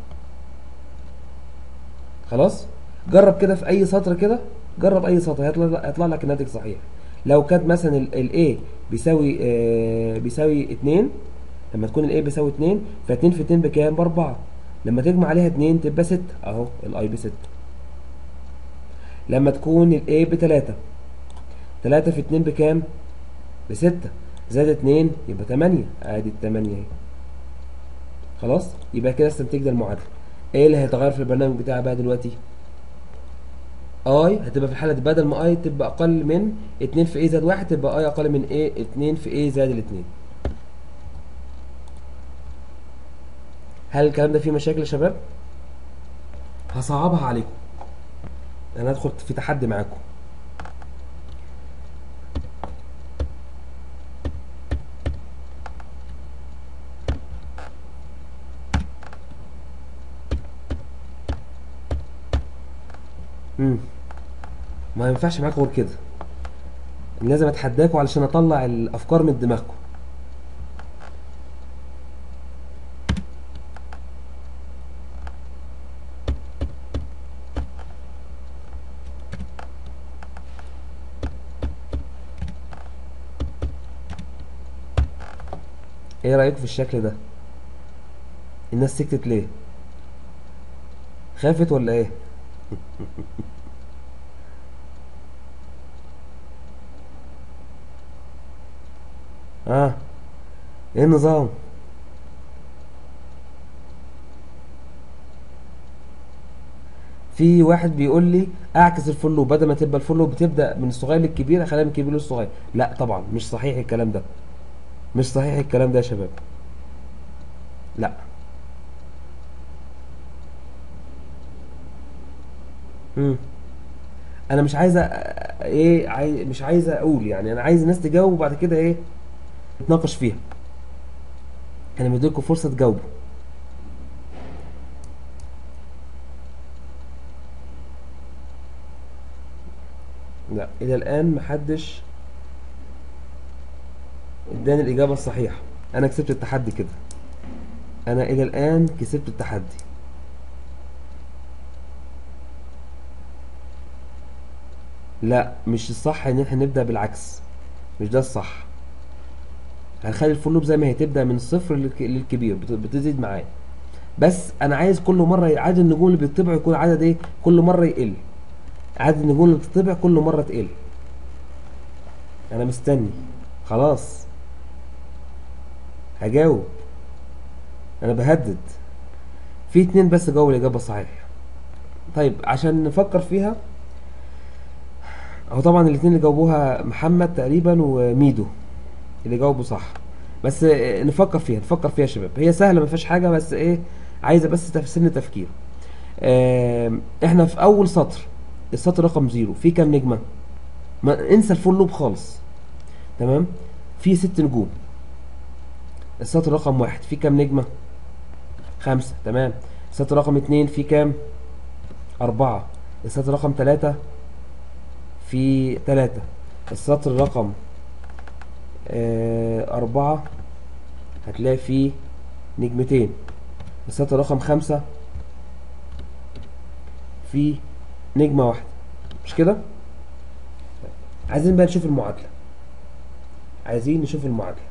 A: خلاص جرب كده في اي سطر كده جرب اي سطر هيطلع هيطلع لك الناتج صحيح لو كانت مثلا الاي بيساوي آه بيساوي اتنين لما تكون الاي بيساوي 2 ف2 في 2 بكام؟ ب 4 لما تجمع عليها 2 تبقى 6 اهو الاي ب 6 لما تكون الاي ب 3 3 في 2 بكام؟ ب 6 زائد 2 يبقى 8 ادي ال 8 اهي خلاص يبقى كده استنتجنا المعادله ايه اللي هيتغير في البرنامج بتاعي بقى دلوقتي؟ اي هتبقى في الحاله دي بدل ما اي تبقى اقل من 2 في اي زائد 1 تبقى اي اقل من ايه 2 في اي زائد الاثنين هل الكلام ده فيه مشاكل يا شباب؟ هصعبها عليكم انا ادخل في تحدي معاكم امم ما ينفعش معاكم غير كده لازم اتحداكم علشان اطلع الافكار من دماغكم ايه رايكم في الشكل ده الناس سكتت ليه خافت ولا ايه اه ايه النظام في واحد بيقول لي اعكس الفول لوب بدل ما تبقى الفول لوب بتبدا من الصغير للكبير اخليها من الكبير للصغير لا طبعا مش صحيح الكلام ده مش صحيح الكلام ده يا شباب لا امم انا مش عايزه ايه عاي... مش عايزه اقول يعني انا عايز الناس تجاوب وبعد كده ايه نتناقش فيها انا مديلكم فرصه تجاوبوا لا الى الان محدش اداني الاجابه الصحيحه انا كسبت التحدي كده انا الى الان كسبت التحدي لا مش الصح ان احنا نبدا بالعكس مش ده الصح هنخلي الفول لوب زي ما هي تبدا من الصفر للك- للكبير بت- بتزيد معاه بس انا عايز كل مره عدد النجوم اللي بيطبع يكون عدد ايه كل مره يقل عدد النجوم اللي بتطبع كل مره تقل انا مستني خلاص هجاوب انا بهدد في اتنين بس جاوبوا الاجابه الصحيحه طيب عشان نفكر فيها هو طبعا الاتنين اللي جاوبوها محمد تقريبا وميدو اللي جاوبوا صح بس آه، نفكر فيها نفكر فيها يا شباب هي سهله ما فيهاش حاجه بس ايه عايزه بس تف- سن تفكير آم، احنا في اول سطر السطر رقم زيرو في كام نجمه ما انسى الفول لوب خالص تمام في ست نجوم السطر رقم واحد في كام نجمه خمسة تمام السطر رقم اتنين في كام أربعة السطر رقم تلاتة في تلاتة السطر رقم آه أربعة هتلاقي فيه نجمتين السطر رقم خمسة في نجمة واحدة مش كده؟ عايزين بقى نشوف المعادلة عايزين نشوف المعادلة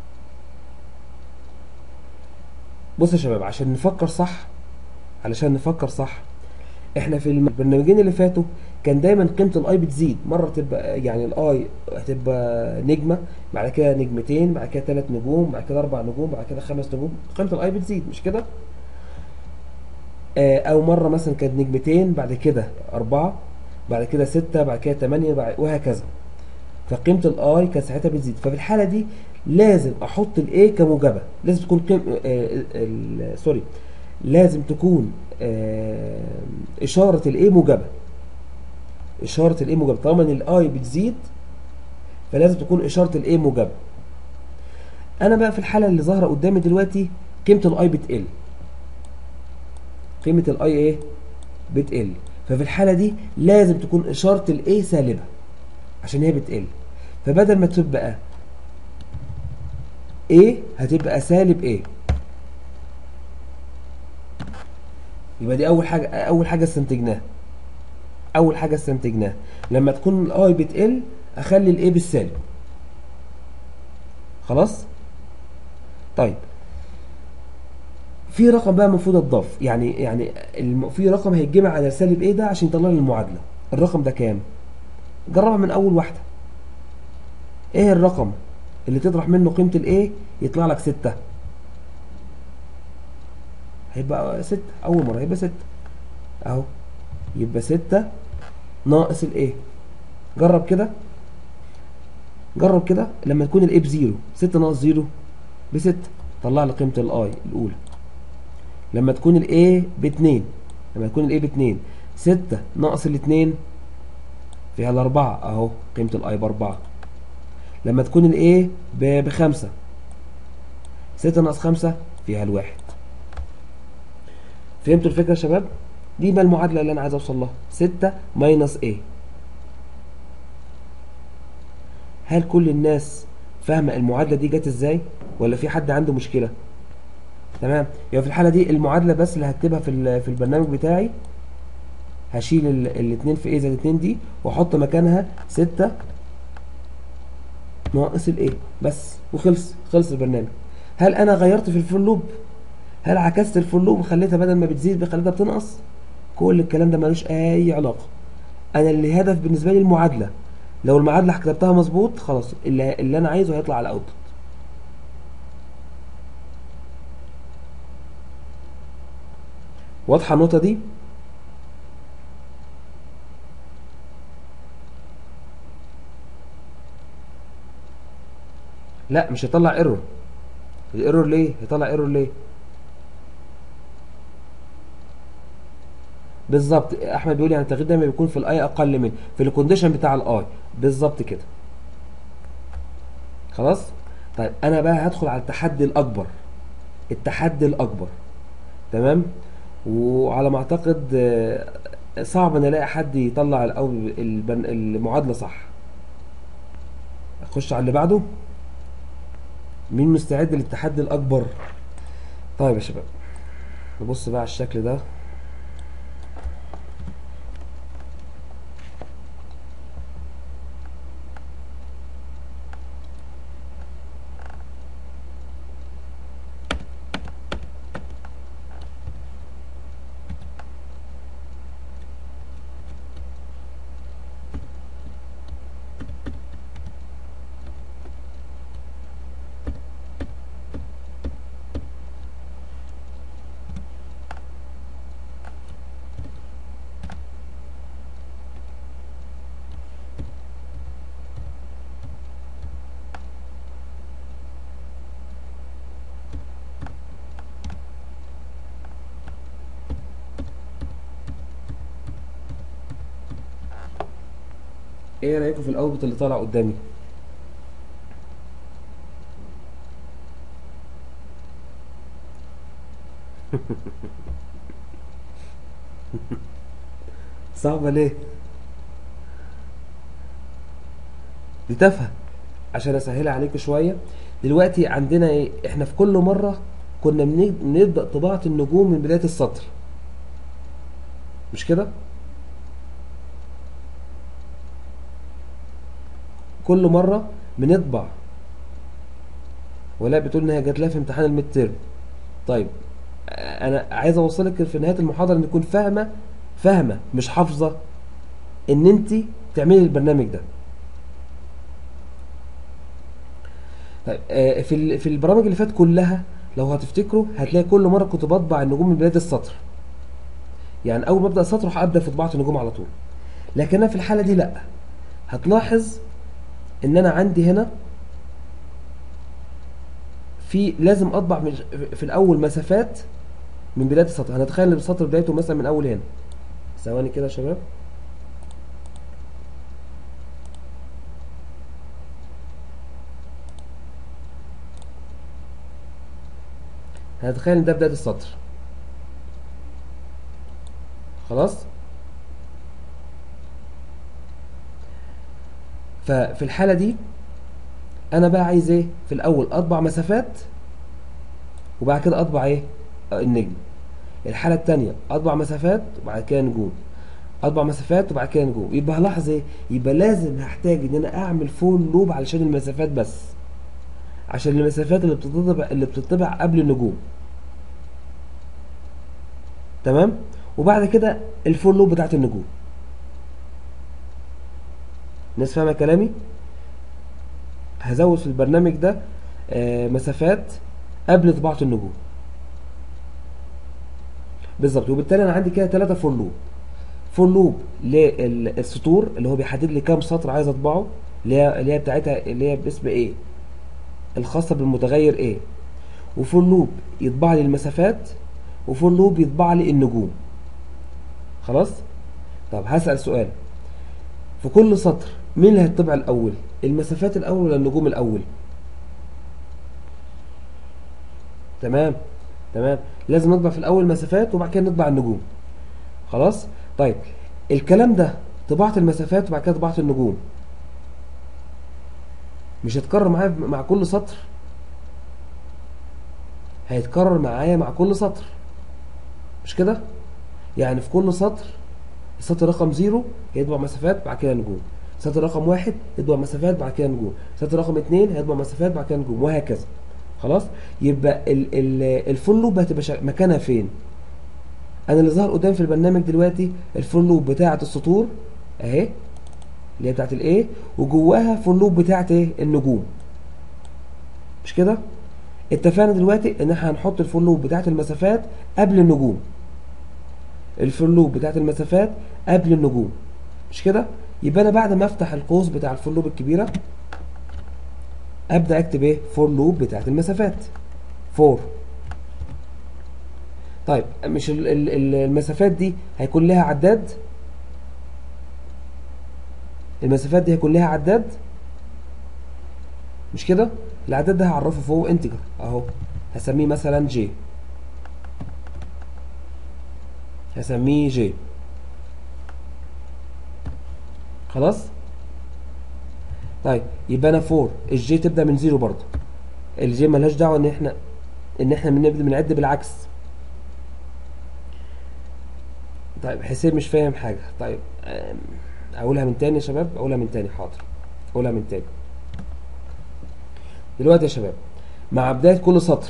A: بص يا شباب عشان نفكر صح علشان نفكر صح احنا في البرنامجين اللي فاتوا كان دايما قيمه الاي بتزيد مره تبقى يعني الاي هتبقى نجمه بعد كده نجمتين بعد كده ثلاث نجوم بعد كده اربع نجوم بعد كده خمس نجوم قيمه الاي بتزيد مش كده آه، او مره مثلا كانت نجمتين بعد كده اربعه بعد كده سته بعد كده ثمانيه بعد وهكذا فقيمه الاي كانت ساعتها بتزيد ففي الحاله دي لازم احط الاي كموجبه لازم تكون قيم آه، ال- سوري لازم تكون آه، اشاره الاي موجبه اشاره الاي موجبه طالما ان الاي بتزيد فلازم تكون اشاره الاي موجبه انا بقى في الحاله اللي ظاهره قدامي دلوقتي قيمه الاي بتقل قيمه الاي ايه بتقل ففي الحاله دي لازم تكون اشاره الاي سالبه عشان هي بتقل فبدل ما تبقى A هتبقى سالب A يبقى دي اول حاجه اول حاجه استنتجناها اول حاجه استنتجناها لما تكون الاي بتقل اخلي الاي بالسالب خلاص طيب في رقم بقى المفروض اتضاف يعني يعني الم... في رقم هيتجمع على سالب ايه ده عشان يطلع لي المعادله الرقم ده كام جربها من اول واحده ايه الرقم اللي تطرح منه قيمه الايه يطلع لك ستة هيبقى ستة اول مره هيبقى ستة اهو يبقى ستة ناقص الايه جرب كده جرب كده لما تكون الايه بزيرو ستة ناقص زيرو بستة طلع لي قيمه الاي الاولى لما تكون الايه باتنين لما تكون الايه باتنين ستة ناقص الاتنين فيها الأربعة أهو قيمة الأي بأربعة لما تكون الإيه بخمسة ستة ناقص خمسة فيها الواحد فهمتوا الفكرة يا شباب؟ دي بقى المعادلة اللي أنا عايز أوصل لها ستة ماينس إيه هل كل الناس فاهمة المعادلة دي جت إزاي؟ ولا في حد عنده مشكلة؟ تمام يبقى في الحالة دي المعادلة بس اللي هكتبها في ال- في البرنامج بتاعي هشيل ال- الاتنين في ايه زائد الاتنين دي واحط مكانها ستة ناقص الايه بس وخلص خلص البرنامج هل انا غيرت في الفول لوب هل عكست الفول لوب وخليتها بدل ما بتزيد خليتها بتنقص كل الكلام ده ملوش اي علاقه انا اللي هدف بالنسبه لي المعادله لو المعادله كتبتها مظبوط خلاص اللي, اللي انا عايزه هيطلع على الاوتبوت واضحه النقطه دي لا مش هيطلع ايرور الايرور ليه هيطلع ايرور ليه بالظبط احمد بيقول يعني التغيير دايما بيكون في الاي اقل من في الكونديشن بتاع الاي بالظبط كده خلاص طيب انا بقى هدخل على التحدي الاكبر التحدي الاكبر تمام وعلى ما اعتقد آه، صعب ان الاقي حد يطلع الأو- البن- المعادله صح اخش على اللي بعده مين مستعد للتحدي الاكبر طيب يا شباب نبص بقى على الشكل ده ايه رايكم في الاوتبوت اللي طالع قدامي صعبه ليه دي تافهه عشان اسهلها عليكم شويه دلوقتي عندنا ايه احنا في كل مره كنا بن- بنبدا طباعه النجوم من بدايه السطر مش كده كل مره بنطبع ولا بتقول ان هي جات لها في امتحان الميد تيرم طيب انا عايز اوصلك في نهايه المحاضره ان تكون فاهمه فاهمه مش حافظه ان انت تعملي البرنامج ده طيب آه، في ال- في البرامج اللي فات كلها لو هتفتكروا هتلاقي كل مره كنت بطبع النجوم من بدايه السطر يعني اول ما ابدا السطر راح ابدا في طباعه النجوم على طول لكن انا في الحاله دي لا هتلاحظ ان انا عندي هنا في لازم اطبع من في الاول مسافات من بدايه السطر هنتخيل ان السطر بدايته مثلا من اول هنا ثواني كده يا شباب هنتخيل ان ده بدايه السطر خلاص ففي الحاله دي انا بقى عايز ايه في الاول اطبع مسافات وبعد كده اطبع ايه آه، النجم الحاله الثانيه اطبع مسافات وبعد كده نجوم اطبع مسافات وبعد كده نجوم يبقى هلاحظ ايه يبقى لازم هحتاج ان انا اعمل فول لوب علشان المسافات بس عشان المسافات اللي بتطبع اللي بتطبع قبل النجوم تمام وبعد كده الفول لوب بتاعت النجوم الناس فاهمه كلامي هزود في البرنامج ده آه، مسافات قبل طباعه النجوم بالظبط وبالتالي انا عندي كده ثلاثه فول لوب فول لوب للسطور اللي هو بيحدد لي كام سطر عايز اطبعه اللي هي اللي هي بتاعتها اللي هي باسم ايه الخاصه بالمتغير ايه وفول لوب يطبع لي المسافات وفول لوب يطبع لي النجوم خلاص طب هسأل سؤال في كل سطر مين اللي هيطبع الاول المسافات الاول ولا النجوم الاول تمام تمام لازم نطبع في الاول مسافات وبعد كده نطبع النجوم خلاص طيب الكلام ده طباعة المسافات وبعد كده طباعة النجوم مش هيتكرر معايا مع كل سطر هيتكرر معايا مع كل سطر مش كده يعني في كل سطر السطر رقم زيرو هيطبع مسافات بعد كده نجوم سطر رقم واحد يطبع مسافات بعد كده نجوم سطر رقم اتنين هيطبع مسافات بعد كده نجوم وهكذا خلاص يبقى ال ال الفول لوب هتبقى شا- مكانها فين انا اللي ظهر قدامي في البرنامج دلوقتي الفول لوب بتاعه السطور اهي اللي هي بتاعه الايه وجواها فول لوب بتاعه ايه النجوم مش كده اتفقنا دلوقتي ان احنا هنحط الفول لوب بتاعه المسافات قبل النجوم الفول لوب بتاعه المسافات قبل النجوم مش كده يبقى انا بعد ما افتح القوس بتاع الفول لوب الكبيره ابدا اكتب ايه فور لوب بتاعت المسافات فور طيب مش ال- ال- ال- المسافات دي هيكون لها عداد المسافات دي هيكون لها عداد مش كده العداد ده هعرفه فوق انتجر اهو هسميه مثلا جي هسميه جي خلاص طيب يبقى انا فور الجي تبدا من زيرو برضه الجي ملهاش دعوه ان احنا ان احنا بنبدا بنعد بالعكس طيب حسين مش فاهم حاجه طيب أم، اقولها من تاني يا شباب اقولها من تاني حاضر اقولها من تاني دلوقتي يا شباب مع بدايه كل سطر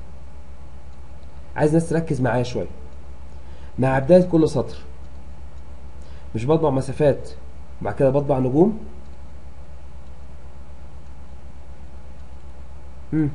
A: عايز ناس تركز معايا شويه مع بدايه كل سطر مش بطبع مسافات وبعد كده بطبع نجوم مم.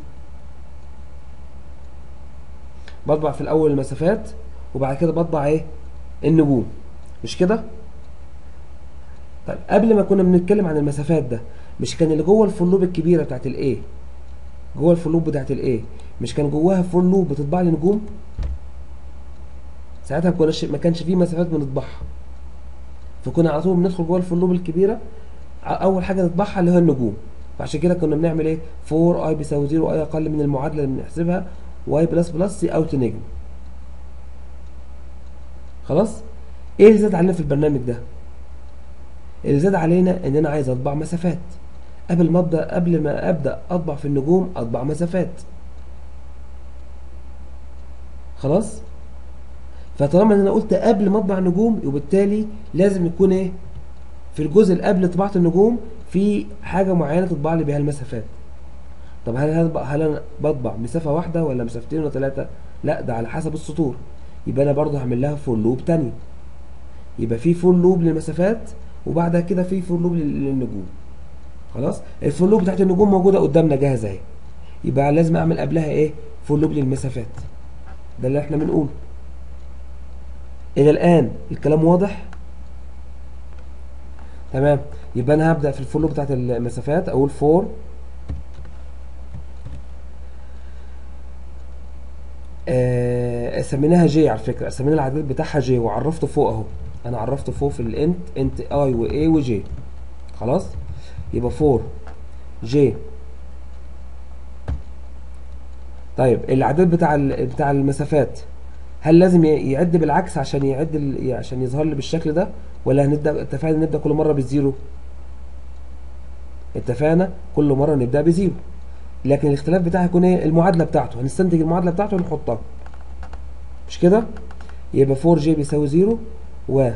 A: بطبع في الاول المسافات وبعد كده بطبع ايه النجوم مش كده طيب قبل ما كنا بنتكلم عن المسافات ده مش كان اللي جوه الفور لوب الكبيره بتاعت الايه جوه الفور لوب بتاعت الايه مش كان جواها فور لوب بتطبع لي نجوم ساعتها ما كناش ما كانش فيه مسافات بنطبعها فكنا على طول بندخل جوه الفور لوب الكبيره ع- اول حاجه نطبعها اللي هو النجوم فعشان كده كنا بنعمل ايه 4 اي بيساوي 0 اي اقل من المعادله اللي بنحسبها واي بلس بلس سي اوت نجم خلاص ايه اللي زاد علينا في البرنامج ده اللي زاد علينا ان انا عايز اطبع مسافات قبل ما ابدا قبل ما ابدا اطبع في النجوم اطبع مسافات خلاص فطالما ان انا قلت قبل ما اطبع نجوم وبالتالي لازم يكون ايه في الجزء اللي قبل طباعه النجوم في حاجه معينه تطبع لي بيها المسافات طب هل هل, هل انا بطبع مسافه واحده ولا مسافتين ولا ثلاثه لا ده على حسب السطور يبقى انا برضه هعمل لها فور لوب تاني يبقى في فور لوب للمسافات وبعد كده في فور لوب لل- للنجوم خلاص الفور لوب بتاعت النجوم موجوده قدامنا جاهزه اهي يبقى لازم اعمل قبلها ايه فور لوب للمسافات ده اللي احنا بنقوله الى الان الكلام واضح تمام يبقى انا هبدا في الفور لوب بتاعت المسافات اقول فور آه سميناها جي على فكره سمينا العدد بتاعها جي وعرفته فوق اهو انا عرفته فوق في الانت انت اي واي وجي خلاص يبقى فور جي طيب العدد بتاع ال- بتاع المسافات هل لازم ي- يعد بالعكس عشان يعد ال- عشان يظهر لي بالشكل ده ولا هنبدا اتفقنا نبدا كل مره بالزيرو اتفقنا كل مره نبدا بزيرو لكن الاختلاف بتاعها يكون ايه المعادله بتاعته هنستنتج المعادله بتاعته ونحطها مش كده يبقى 4 جي بيساوي زيرو و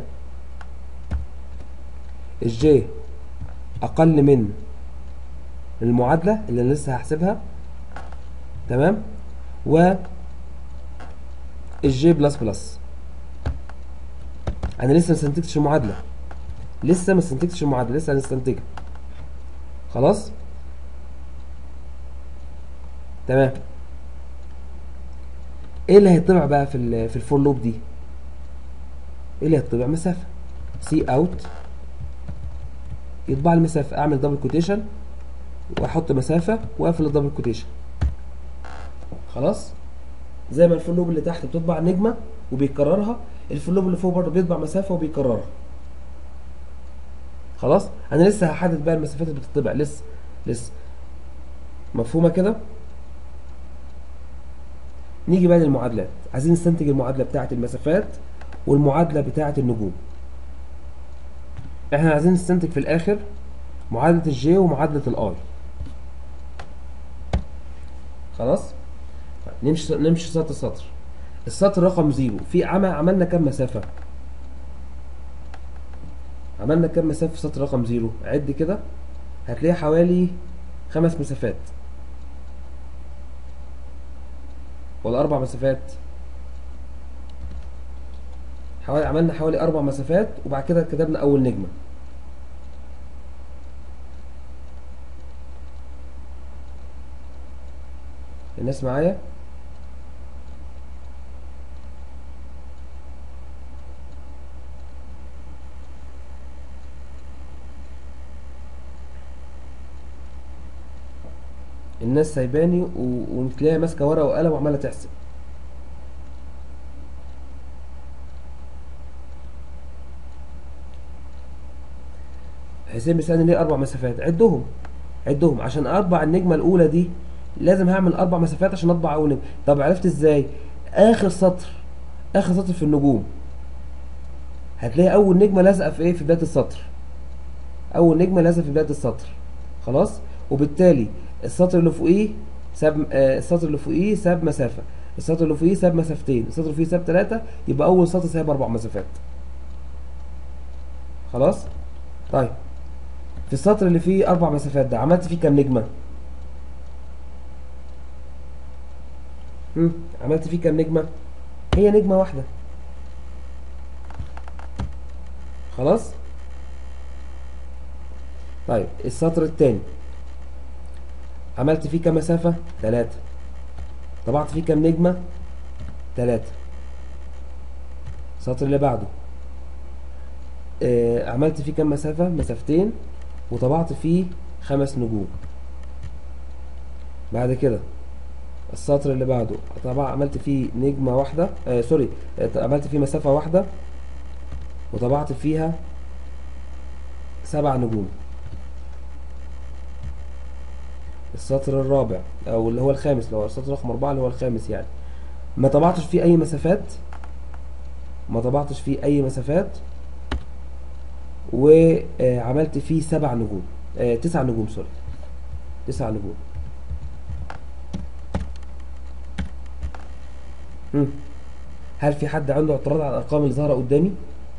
A: الجي اقل من المعادله اللي انا لسه هحسبها تمام و الجي بلس بلس انا لسه ما استنتجتش المعادله لسه ما استنتجتش المعادله لسه هنستنتجها خلاص تمام ايه اللي هيطبع بقى في ال في الفور لوب دي ايه اللي هيطبع مسافه سي اوت يطبع المسافه اعمل دبل كوتيشن واحط مسافه واقفل الدبل كوتيشن خلاص زي ما الفور لوب اللي تحت بتطبع نجمه وبيكررها الفور لوب اللي فوق برضه بيطبع مسافه وبيكررها خلاص انا لسه هحدد بقى المسافات اللي بتطبع لسه لسه مفهومه كده نيجي بقى للمعادلات عايزين نستنتج المعادله بتاعه المسافات والمعادله بتاعه النجوم احنا عايزين نستنتج في الاخر معادله الجي ومعادله الاي خلاص طيب، نمشي نمشي سطر سطر السطر رقم زيرو في عمل عملنا كام مسافه عملنا كام مسافه في سطر رقم زيرو عد كده هتلاقي حوالي خمس مسافات ولا اربع مسافات حوالي عملنا حوالي اربع مسافات وبعد كده كتبنا اول نجمه الناس معايا الناس سايباني و- وتلاقيها ماسكه ورقه وقلم وعماله تحسب حسين بيسألني ليه اربع مسافات عدهم عدهم عشان اطبع النجمه الاولى دي لازم هعمل اربع مسافات عشان اطبع اول نجمه طب عرفت ازاي اخر سطر اخر سطر في النجوم هتلاقي اول نجمه لازقه في ايه في بدايه السطر اول نجمه لازقه في بدايه السطر خلاص وبالتالي السطر اللي فوقيه ساب آه السطر اللي فوقيه ساب مسافه السطر اللي فوقيه ساب مسافتين السطر اللي فوقيه ساب ثلاثه يبقى اول سطر ساب اربع مسافات خلاص طيب في السطر اللي فيه اربع مسافات ده عملت فيه كام نجمه هم؟ عملت فيه كام نجمه هي نجمه واحده خلاص طيب السطر التاني عملت فيه كام مسافة؟ تلاتة طبعت فيه كام نجمة؟ تلاتة السطر اللي بعده آه عملت فيه كام مسافة؟ مسافتين وطبعت فيه خمس نجوم بعد كده السطر اللي بعده طبعا عملت فيه نجمة واحدة آه سوري آه عملت فيه مسافة واحدة وطبعت فيها سبع نجوم السطر الرابع او اللي هو الخامس اللي هو السطر رقم اربعة اللي هو الخامس يعني ما طبعتش فيه اي مسافات ما طبعتش فيه اي مسافات وعملت فيه سبع نجوم آه تسع نجوم سوري تسع نجوم مم. هل في حد عنده اعتراض على الارقام اللي ظاهره قدامي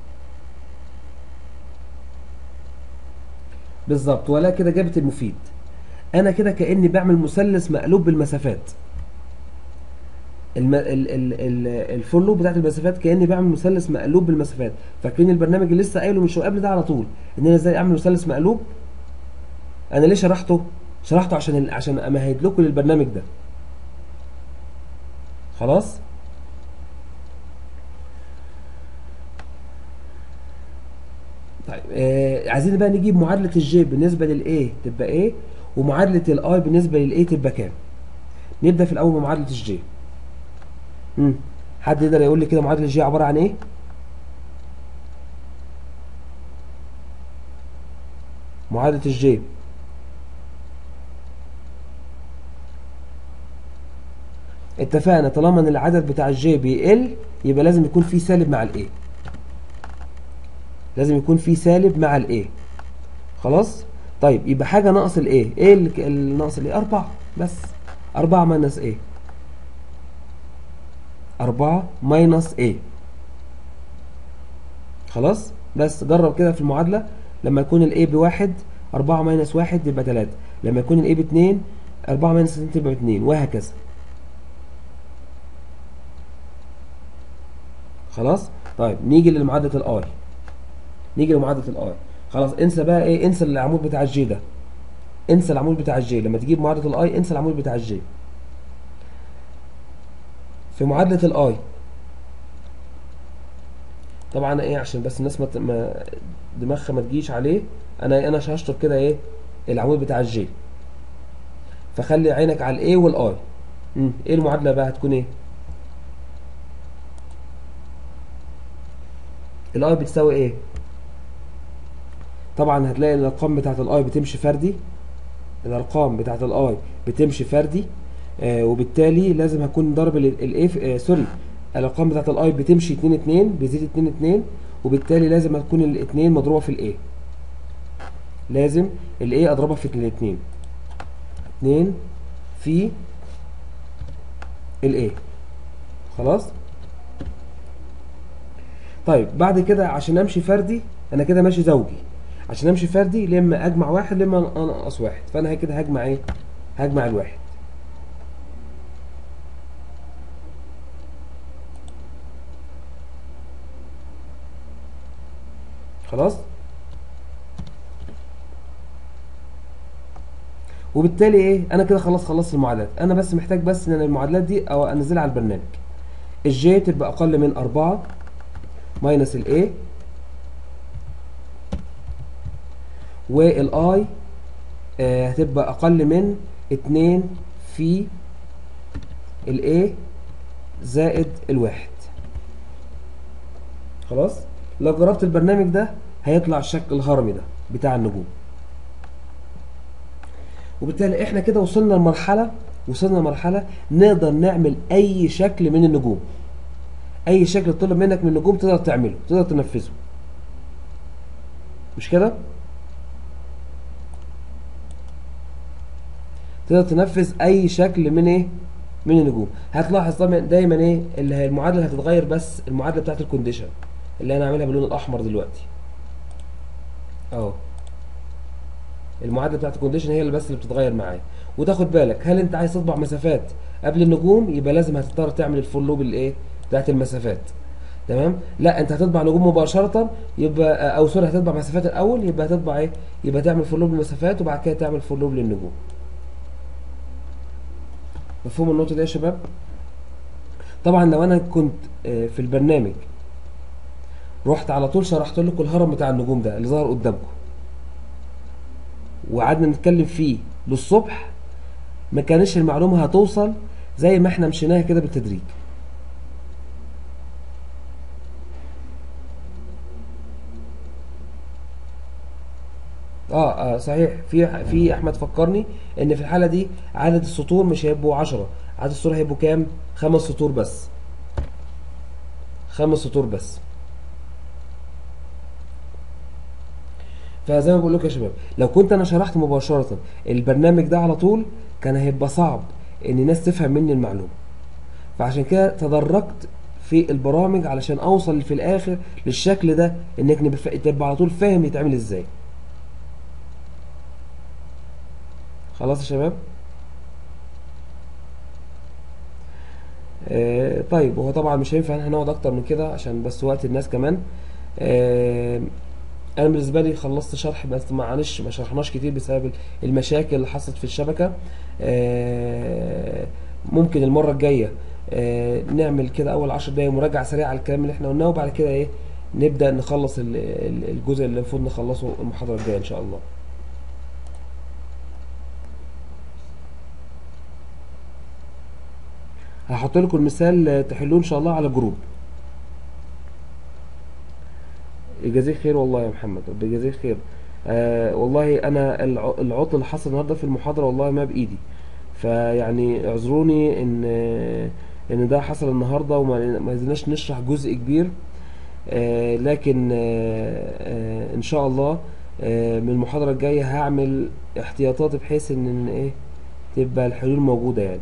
A: بالظبط ولا كده جابت المفيد انا كده كاني بعمل مثلث مقلوب بالمسافات الم... ال... ال... ال... الفور لوب بتاعت المسافات كاني بعمل مثلث مقلوب بالمسافات فاكرين البرنامج اللي لسه قايله مش قبل ده على طول ان انا ازاي اعمل مثلث مقلوب انا ليه شرحته شرحته عشان ال... عشان امهد لكم للبرنامج ده خلاص طيب آه عايزين بقى نجيب معادلة الجي بالنسبة للاي تبقى ايه ومعادلة الاي بالنسبة للاي تبقى كام نبدأ في الأول بمعادلة الجي امم حد يقدر يقول لي كده معادلة الجي عبارة عن ايه معادلة الجي اتفقنا طالما ان العدد بتاع الجي بيقل يبقى لازم يكون في سالب مع الايه لازم يكون في سالب مع الايه خلاص طيب يبقى حاجه ناقص الايه ايه اللي اللي ناقص الايه 4 بس 4 ماينس ايه 4 ماينس ايه خلاص بس جرب كده في المعادله لما يكون الايه بواحد 4 ماينس 1 يبقى 3 لما يكون الايه باتنين 4 ماينس 2 تبقى 2 وهكذا خلاص طيب نيجي لمعادله الاي نيجي لمعادله الاي خلاص انسى بقى ايه انسى العمود بتاع الجي ده انسى العمود بتاع الجي لما تجيب معادله الاي انسى العمود بتاع الجي في معادله الاي طبعا ايه عشان بس الناس ما ت- ما دماغها ما تجيش عليه انا انا هشطب كده ايه العمود بتاع الجي فخلي عينك على الاي والاي امم ايه المعادله بقى هتكون ايه الاي بتساوي ايه طبعا هتلاقي الارقام بتاعت الاي بتمشي فردي الارقام بتاعت الاي بتمشي فردي آه وبالتالي لازم هكون ضارب الايه آه سوري الارقام بتاعت الاي بتمشي 2 2 بيزيد 2 2 وبالتالي لازم هتكون الاثنين مضروبه في الايه لازم الايه اضربها في الاثنين 2 في الايه خلاص طيب بعد كده عشان امشي فردي انا كده ماشي زوجي عشان امشي فردي لما اجمع واحد لما انقص واحد فانا كده هجمع ايه هجمع الواحد خلاص وبالتالي ايه انا كده خلاص خلصت المعادلات انا بس محتاج بس ان أنا المعادلات دي او انزلها على البرنامج الجي تبقى اقل من 4 ماينس الاي والاي آه هتبقى اقل من اتنين في ال A زائد الواحد خلاص لو جربت البرنامج ده هيطلع الشكل الهرمي ده بتاع النجوم وبالتالي احنا كده وصلنا لمرحلة وصلنا لمرحلة نقدر نعمل اي شكل من النجوم اي شكل طلب منك من النجوم تقدر تعمله تقدر تنفذه مش كده تقدر تنفذ اي شكل من ايه من النجوم هتلاحظ طبعا دايما ايه اللي هي المعادله هتتغير بس المعادله بتاعت الكونديشن اللي انا عاملها باللون الاحمر دلوقتي اهو المعادله بتاعت الكونديشن هي اللي بس اللي بتتغير معايا وتاخد بالك هل انت عايز تطبع مسافات قبل النجوم يبقى لازم هتضطر تعمل الفول لوب الايه بتاعت المسافات تمام لا انت هتطبع نجوم مباشره يبقى او سوري هتطبع مسافات الاول يبقى هتطبع ايه يبقى تعمل فول لوب للمسافات وبعد كده تعمل فول لوب للنجوم مفهوم النقطه دي يا شباب طبعا لو انا كنت آه، في البرنامج رحت على طول شرحت لكم الهرم بتاع النجوم ده اللي ظهر قدامكم وقعدنا نتكلم فيه للصبح ما كانش المعلومه هتوصل زي ما احنا مشيناها كده بالتدريج اه اه صحيح في في احمد فكرني ان في الحاله دي عدد السطور مش هيبقوا 10 عدد السطور هيبقوا كام خمس سطور بس خمس سطور بس فزي ما بقول لكم يا شباب لو كنت انا شرحت مباشره البرنامج ده على طول كان هيبقى صعب ان الناس تفهم مني المعلومه فعشان كده تدرجت في البرامج علشان اوصل في الاخر للشكل ده انك نبقى- تبقى على طول فاهم يتعمل ازاي خلاص يا شباب آه طيب هو طبعا مش هينفع ان احنا نقعد اكتر من كده عشان بس وقت الناس كمان آه انا بالنسبه لي خلصت شرح بس معلش ما شرحناش كتير بسبب المشاكل اللي حصلت في الشبكه آه ممكن المره الجايه آه نعمل كده اول عشر دقايق مراجعه سريعه على الكلام اللي احنا قلناه وبعد كده ايه نبدا نخلص ال- ال- الجزء اللي المفروض نخلصه المحاضره الجايه ان شاء الله هحط لكم المثال آه، تحلوه ان شاء الله على جروب يجازيك خير والله يا محمد ربي يجازيك خير آه والله انا الع- العطل اللي حصل النهارده في المحاضره والله ما بايدي فيعني اعذروني ان آه، ان ده حصل النهارده وما ما قدرناش نشرح جزء كبير آه لكن آه آه ان شاء الله آه من المحاضره الجايه هعمل احتياطات بحيث ان إن ايه تبقى الحلول موجوده يعني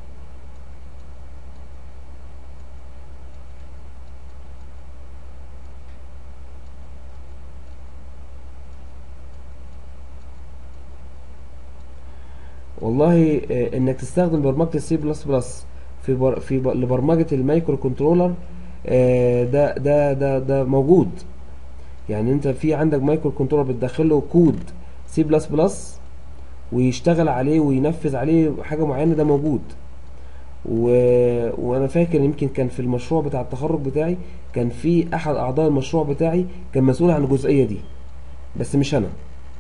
A: والله آه، انك تستخدم برمجه السي بلس بلس في بر في ب- لبرمجه المايكرو كنترولر آه، ده ده ده ده موجود يعني انت في عندك مايكرو كنترولر بتدخله كود سي بلس بلس ويشتغل عليه وينفذ عليه حاجه معينه ده موجود و... وانا فاكر يمكن كان في المشروع بتاع التخرج بتاعي كان في احد اعضاء المشروع بتاعي كان مسؤول عن الجزئيه دي بس مش انا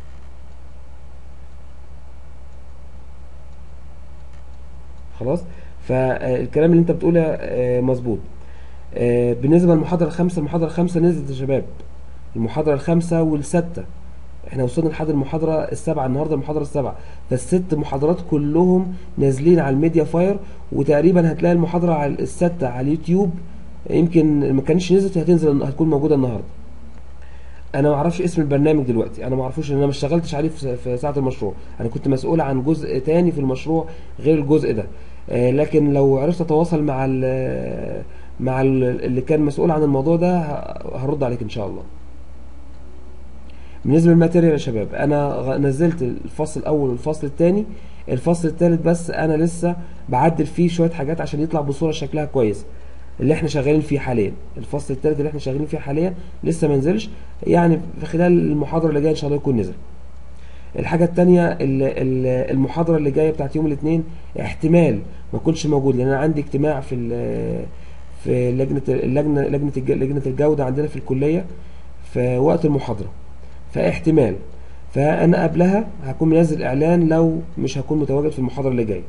A: خلاص فالكلام اللي انت بتقوله آه، مظبوط آه، بالنسبه للمحاضره الخامسه المحاضره الخامسه نزلت يا شباب المحاضره الخامسه والسادسه احنا وصلنا لحد المحاضره السابعه النهارده المحاضره السابعه فالست محاضرات كلهم نازلين على الميديا فاير وتقريبا هتلاقي المحاضره على السادسه على اليوتيوب يمكن ما كانش نزلت هتنزل هتكون موجوده النهارده انا ما اعرفش اسم البرنامج دلوقتي انا ما اعرفوش لان انا ما اشتغلتش عليه في في ساعه المشروع انا كنت مسؤول عن جزء تاني في المشروع غير الجزء ده آه، لكن لو عرفت اتواصل مع ال مع ال اللي كان مسؤول عن الموضوع ده ه- هرد عليك ان شاء الله بالنسبه للماتيريال يا شباب انا غ- نزلت الفصل الاول والفصل الثاني الفصل الثالث بس انا لسه بعدل فيه شويه حاجات عشان يطلع بصوره شكلها كويس اللي احنا شغالين فيه حاليا الفصل الثالث اللي احنا شغالين فيه حاليا لسه ما نزلش يعني في خلال المحاضره اللي جايه ان شاء الله يكون نزل الحاجه الثانيه المحاضره اللي جايه بتاعت يوم الاثنين احتمال ما اكونش موجود لان انا عندي اجتماع في ال- في لجنه اللجنه لجنه الج- لجنه الجوده عندنا في الكليه في وقت المحاضره فاحتمال فانا قبلها هكون منزل اعلان لو مش هكون متواجد في المحاضره اللي جايه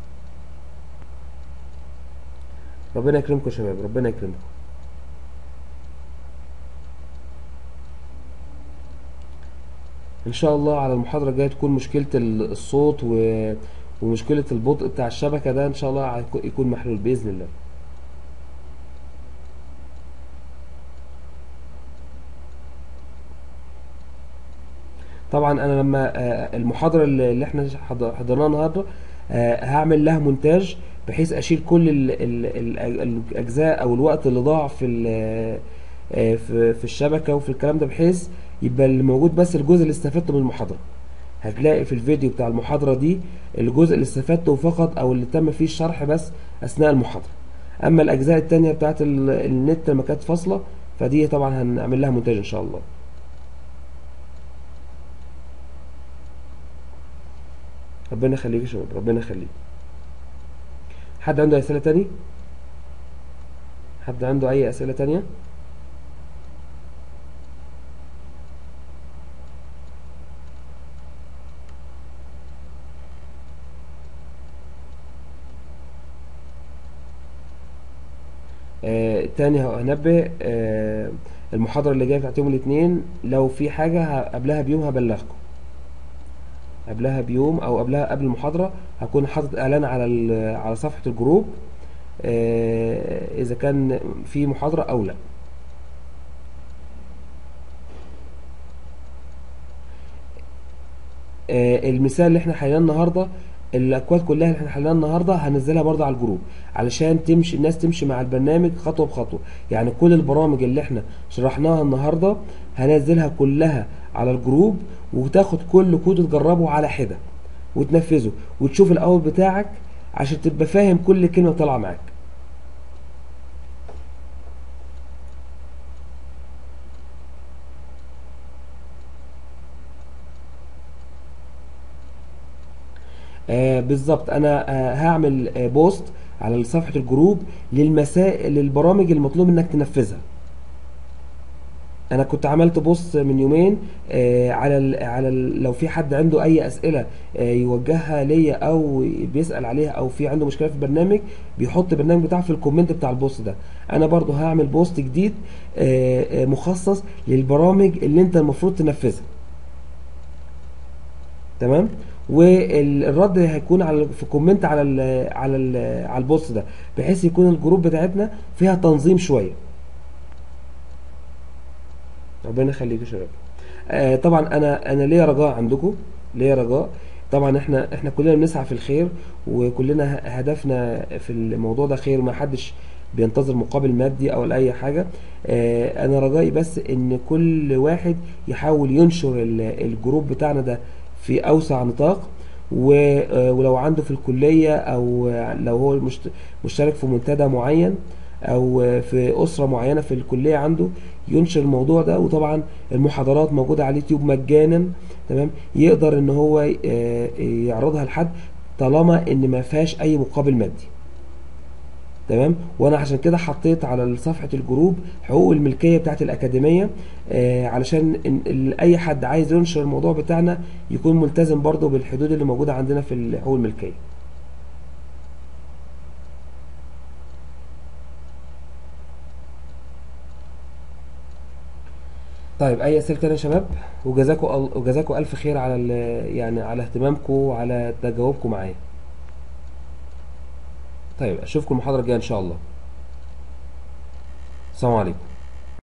A: ربنا يكرمكم يا شباب ربنا يكرمكم ان شاء الله على المحاضره الجايه تكون مشكله ال- الصوت و... ومشكله البطء بتاع الشبكه ده ان شاء الله هيكون- يكون محلول باذن الله طبعا انا لما آه، المحاضره اللي اللي احنا حض- حضرناها النهارده آه، هعمل لها مونتاج بحيث اشيل كل ال- ال- ال- الاجزاء او الوقت اللي ضاع في ال- آه، في في الشبكه وفي الكلام ده بحيث يبقى اللي موجود بس الجزء اللي استفدته من المحاضره هتلاقي في الفيديو بتاع المحاضره دي الجزء اللي استفدته فقط او اللي تم فيه الشرح بس اثناء المحاضره اما الاجزاء التانية بتاعت ال- النت لما كانت فاصله فدي طبعا هنعمل لها مونتاج ان شاء الله ربنا يخليك يا شباب ربنا يخليك حد عنده اسئله تاني حد عنده اي اسئله تانية آه تاني هنبه آه المحاضرة اللي جاية بتاعت يوم الاثنين لو في حاجة ه- قبلها بيوم هبلغكم قبلها بيوم او قبلها قبل المحاضرة هكون حاطط اعلان على ال- على صفحة الجروب آه اذا كان في محاضرة او لا آه، المثال اللي احنا حليناه النهارده الاكواد كلها اللي احنا حليناها النهارده هنزلها برضه على الجروب علشان تمشي الناس تمشي مع البرنامج خطوه بخطوه يعني كل البرامج اللي احنا شرحناها النهارده هنزلها كلها على الجروب وتاخد كل كود تجربه على حده وتنفذه وتشوف الاول بتاعك عشان تبقى فاهم كل كلمه طالعه معاك آه بالظبط انا آه هعمل آه بوست على صفحة الجروب للمسائل للبرامج المطلوب انك تنفذها انا كنت عملت بوست من يومين آه على ال على ال لو في حد عنده اي اسئله آه يوجهها ليا او بيسال عليها او في عنده مشكله في البرنامج بيحط البرنامج بتاعه في الكومنت بتاع البوست ده انا برضو هعمل بوست جديد آه آه مخصص للبرامج اللي انت المفروض تنفذها تمام والرد هيكون على في كومنت على ال على ال على البوست ده بحيث يكون الجروب بتاعتنا فيها تنظيم شويه ربنا يخليك يا شباب آه طبعا انا انا ليا رجاء عندكم ليا رجاء طبعا احنا احنا كلنا بنسعى في الخير وكلنا هدفنا في الموضوع ده خير ما حدش بينتظر مقابل مادي او لاي حاجه آه انا رجائي بس ان كل واحد يحاول ينشر ال- الجروب بتاعنا ده في اوسع نطاق و- آه، ولو عنده في الكليه او لو هو مشت- مشترك في منتدى معين او في اسره معينه في الكليه عنده ينشر الموضوع ده وطبعا المحاضرات موجوده على اليوتيوب مجانا تمام يقدر ان هو آه، يعرضها لحد طالما ان ما فيهاش اي مقابل مادي تمام وانا عشان كده حطيت على صفحه الجروب حقوق الملكيه بتاعت الاكاديميه آه علشان إن ال- اي حد عايز ينشر الموضوع بتاعنا يكون ملتزم برضه بالحدود اللي موجوده عندنا في حقوق الملكيه طيب اي اسئله تانية يا شباب وجزاكم ال- وجزاكم الف خير على ال- يعني على اهتمامكم وعلى تجاوبكم معايا طيب اشوفكم المحاضره الجايه ان شاء الله السلام عليكم